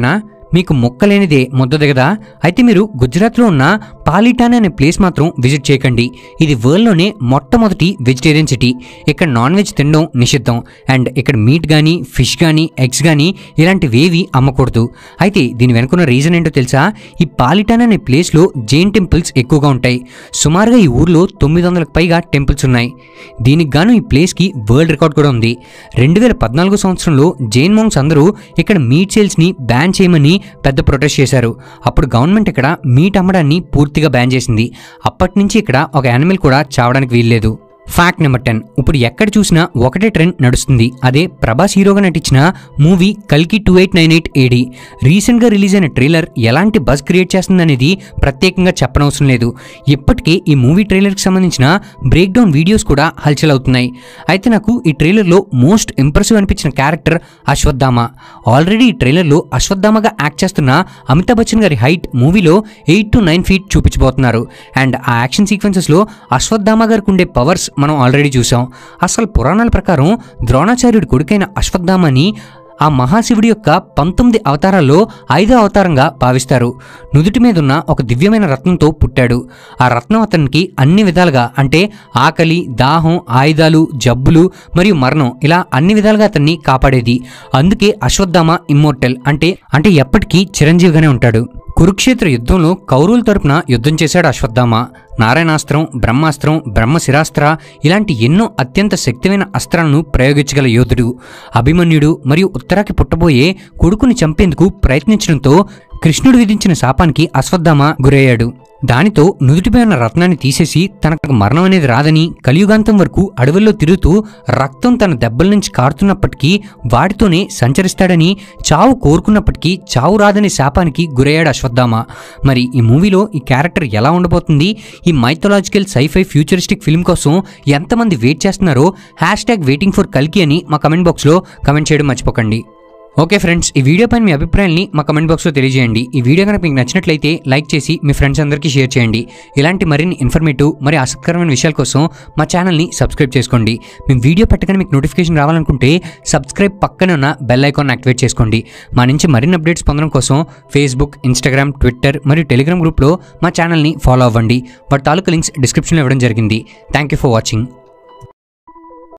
A: మీకు మొక్కలేనిదే ముద్ద దిగదా అయితే మీరు గుజరాత్లో ఉన్న పాలిటాన్ అనే ప్లేస్ మాత్రం విజిట్ చేయకండి ఇది వరల్డ్లోనే మొట్టమొదటి వెజిటేరియన్ సిటీ ఇక్కడ నాన్ వెజ్ తినడం నిషిద్ధం అండ్ ఇక్కడ మీట్ కానీ ఫిష్ కానీ ఎగ్స్ కానీ ఇలాంటివేవి అమ్మకూడదు అయితే దీని వెనుకున్న రీజన్ ఏంటో తెలుసా ఈ పాలిటాన్ అనే ప్లేస్లో జైన్ టెంపుల్స్ ఎక్కువగా ఉంటాయి సుమారుగా ఈ ఊర్లో తొమ్మిది వందలకు పైగా టెంపుల్స్ ఉన్నాయి దీనికి గాను ఈ ప్లేస్కి వరల్డ్ రికార్డ్ కూడా ఉంది రెండు వేల పద్నాలుగో సంవత్సరంలో జైన్ మోంగ్స్ అందరూ ఇక్కడ మీట్ సేల్స్ని బ్యాన్ చేయమని పెద్ద ప్రొటెస్ట్ చేశారు అప్పుడు గవర్నమెంట్ ఇక్కడ మీట్ అమ్మడాన్ని పూర్తిగా బ్యాన్ చేసింది అప్పటి నుంచి ఇక్కడ ఒక యానిమల్ కూడా చావడానికి వీల్లేదు ఫ్యాక్ట్ నెంబర్ టెన్ ఇప్పుడు ఎక్కడ చూసినా ఒకటే ట్రెండ్ నడుస్తుంది అదే ప్రభాస్ హీరోగా నటించిన మూవీ కల్కి two eight nine eight AD రీసెంట్గా రిలీజ్ అయిన ట్రైలర్ ఎలాంటి బజ్ క్రియేట్ చేస్తుందనేది ప్రత్యేకంగా చెప్పనవసరం లేదు ఇప్పటికే ఈ మూవీ ట్రైలర్కి సంబంధించిన బ్రేక్ డౌన్ వీడియోస్ కూడా హల్చల్ అవుతున్నాయి అయితే నాకు ఈ ట్రైలర్లో మోస్ట్ ఇంప్రెసివ్ అనిపించిన క్యారెక్టర్ అశ్వత్థామ ఆల్రెడీ ఈ ట్రైలర్లో అశ్వత్థామగా యాక్ట్ చేస్తున్న అమితాబ్ బచ్చన్ గారి హైట్ మూవీలో ఎయిట్ టు నైన్ ఫీట్ చూపించబోతున్నారు అండ్ ఆ యాక్షన్ సీక్వెన్సెస్లో అశ్వత్థామ గారికి ఉండే పవర్స్ మనం ఆల్రెడీ చూసాం అసలు పురాణాల ప్రకారం ద్రోణాచార్యుడి కొడుకైన అశ్వత్థామని ఆ మహాశివుడి యొక్క పంతొమ్మిది అవతారాల్లో ఐదో అవతారంగా భావిస్తారు నుదుటి మీద ఉన్న ఒక దివ్యమైన రత్నంతో పుట్టాడు ఆ రత్నం అతనికి అన్ని విధాలుగా అంటే ఆకలి దాహం ఆయుధాలు జబ్బులు మరియు మరణం ఇలా అన్ని విధాలుగా అతన్ని కాపాడేది అందుకే అశ్వత్థామ ఇమ్మోర్టల్ అంటే అంటే ఎప్పటికీ చిరంజీవిగానే ఉంటాడు కురుక్షేత్ర యుద్ధంలో కౌరవుల తరపున యుద్ధం చేశాడు అశ్వత్థామ నారాయణాస్త్రం బ్రహ్మాస్త్రం బ్రహ్మశిరాస్త్ర ఇలాంటి ఎన్నో అత్యంత శక్తిమైన అస్త్రాలను ప్రయోగించగల యోధుడు అభిమన్యుడు మరియు ఉత్తరాకి పుట్టబోయే కొడుకుని చంపేందుకు ప్రయత్నించడంతో కృష్ణుడు విధించిన శాపానికి అశ్వత్థామ గురయ్యాడు దానితో నుదుటిపై ఉన్న రత్నాన్ని తీసేసి తనకు మరణం అనేది రాదని కలియుగాంతం వరకు అడవుల్లో తిరుగుతూ రక్తం తన దెబ్బల నుంచి కారుతున్నప్పటికీ వాటితోనే సంచరిస్తాడని చావు కోరుకున్నప్పటికీ చావు రాదనే శాపానికి గురయ్యాడు అశ్వత్థామ మరి ఈ మూవీలో ఈ క్యారెక్టర్ ఎలా ఉండబోతుంది ఈ మైథలాజికల్ సైఫై ఫ్యూచరిస్టిక్ ఫిల్మ్ కోసం ఎంతమంది వెయిట్ చేస్తున్నారో హ్యాష్ ట్యాగ్ వెయిటింగ్ ఫర్ కల్కి అని మా కమెంట్ బాక్స్లో కమెంట్ చేయడం మర్చిపోకండి ఓకే ఫ్రెండ్స్ ఈ వీడియో పైన మీ అభిప్రాయాన్ని మా కమెంట్ బాక్స్లో తెలియజేయండి ఈ వీడియో కనుక మీకు నచ్చినట్లయితే లైక్ చేసి మీ ఫ్రెండ్స్ అందరికీ షేర్ చేయండి ఇలాంటి మరిన్ని ఇన్ఫర్మేటివ్ మరి ఆసక్తికరమైన విషయాల కోసం మా ఛానల్ని సబ్స్క్రైబ్ చేసుకోండి మేము వీడియో పెట్టగానే మీకు నోటిఫికేషన్ రావాలనుకుంటే సబ్స్క్రైబ్ పక్కన ఉన్న బెల్ ఐకాన్ యాక్టివేట్ చేసుకోండి మా నుంచి మరిన్ని అప్డేట్స్ పొందడం కోసం ఫేస్బుక్ ఇన్స్టాగ్రామ్ ట్విట్టర్ మరియు టెలిగ్రామ్ గ్రూప్లో మా ఛానల్ని ఫాలో అవ్వండి వాటి తాలూకు లింక్స్ డిస్క్రిప్షన్లో ఇవ్వడం జరిగింది థ్యాంక్ యూ ఫర్ వాచింగ్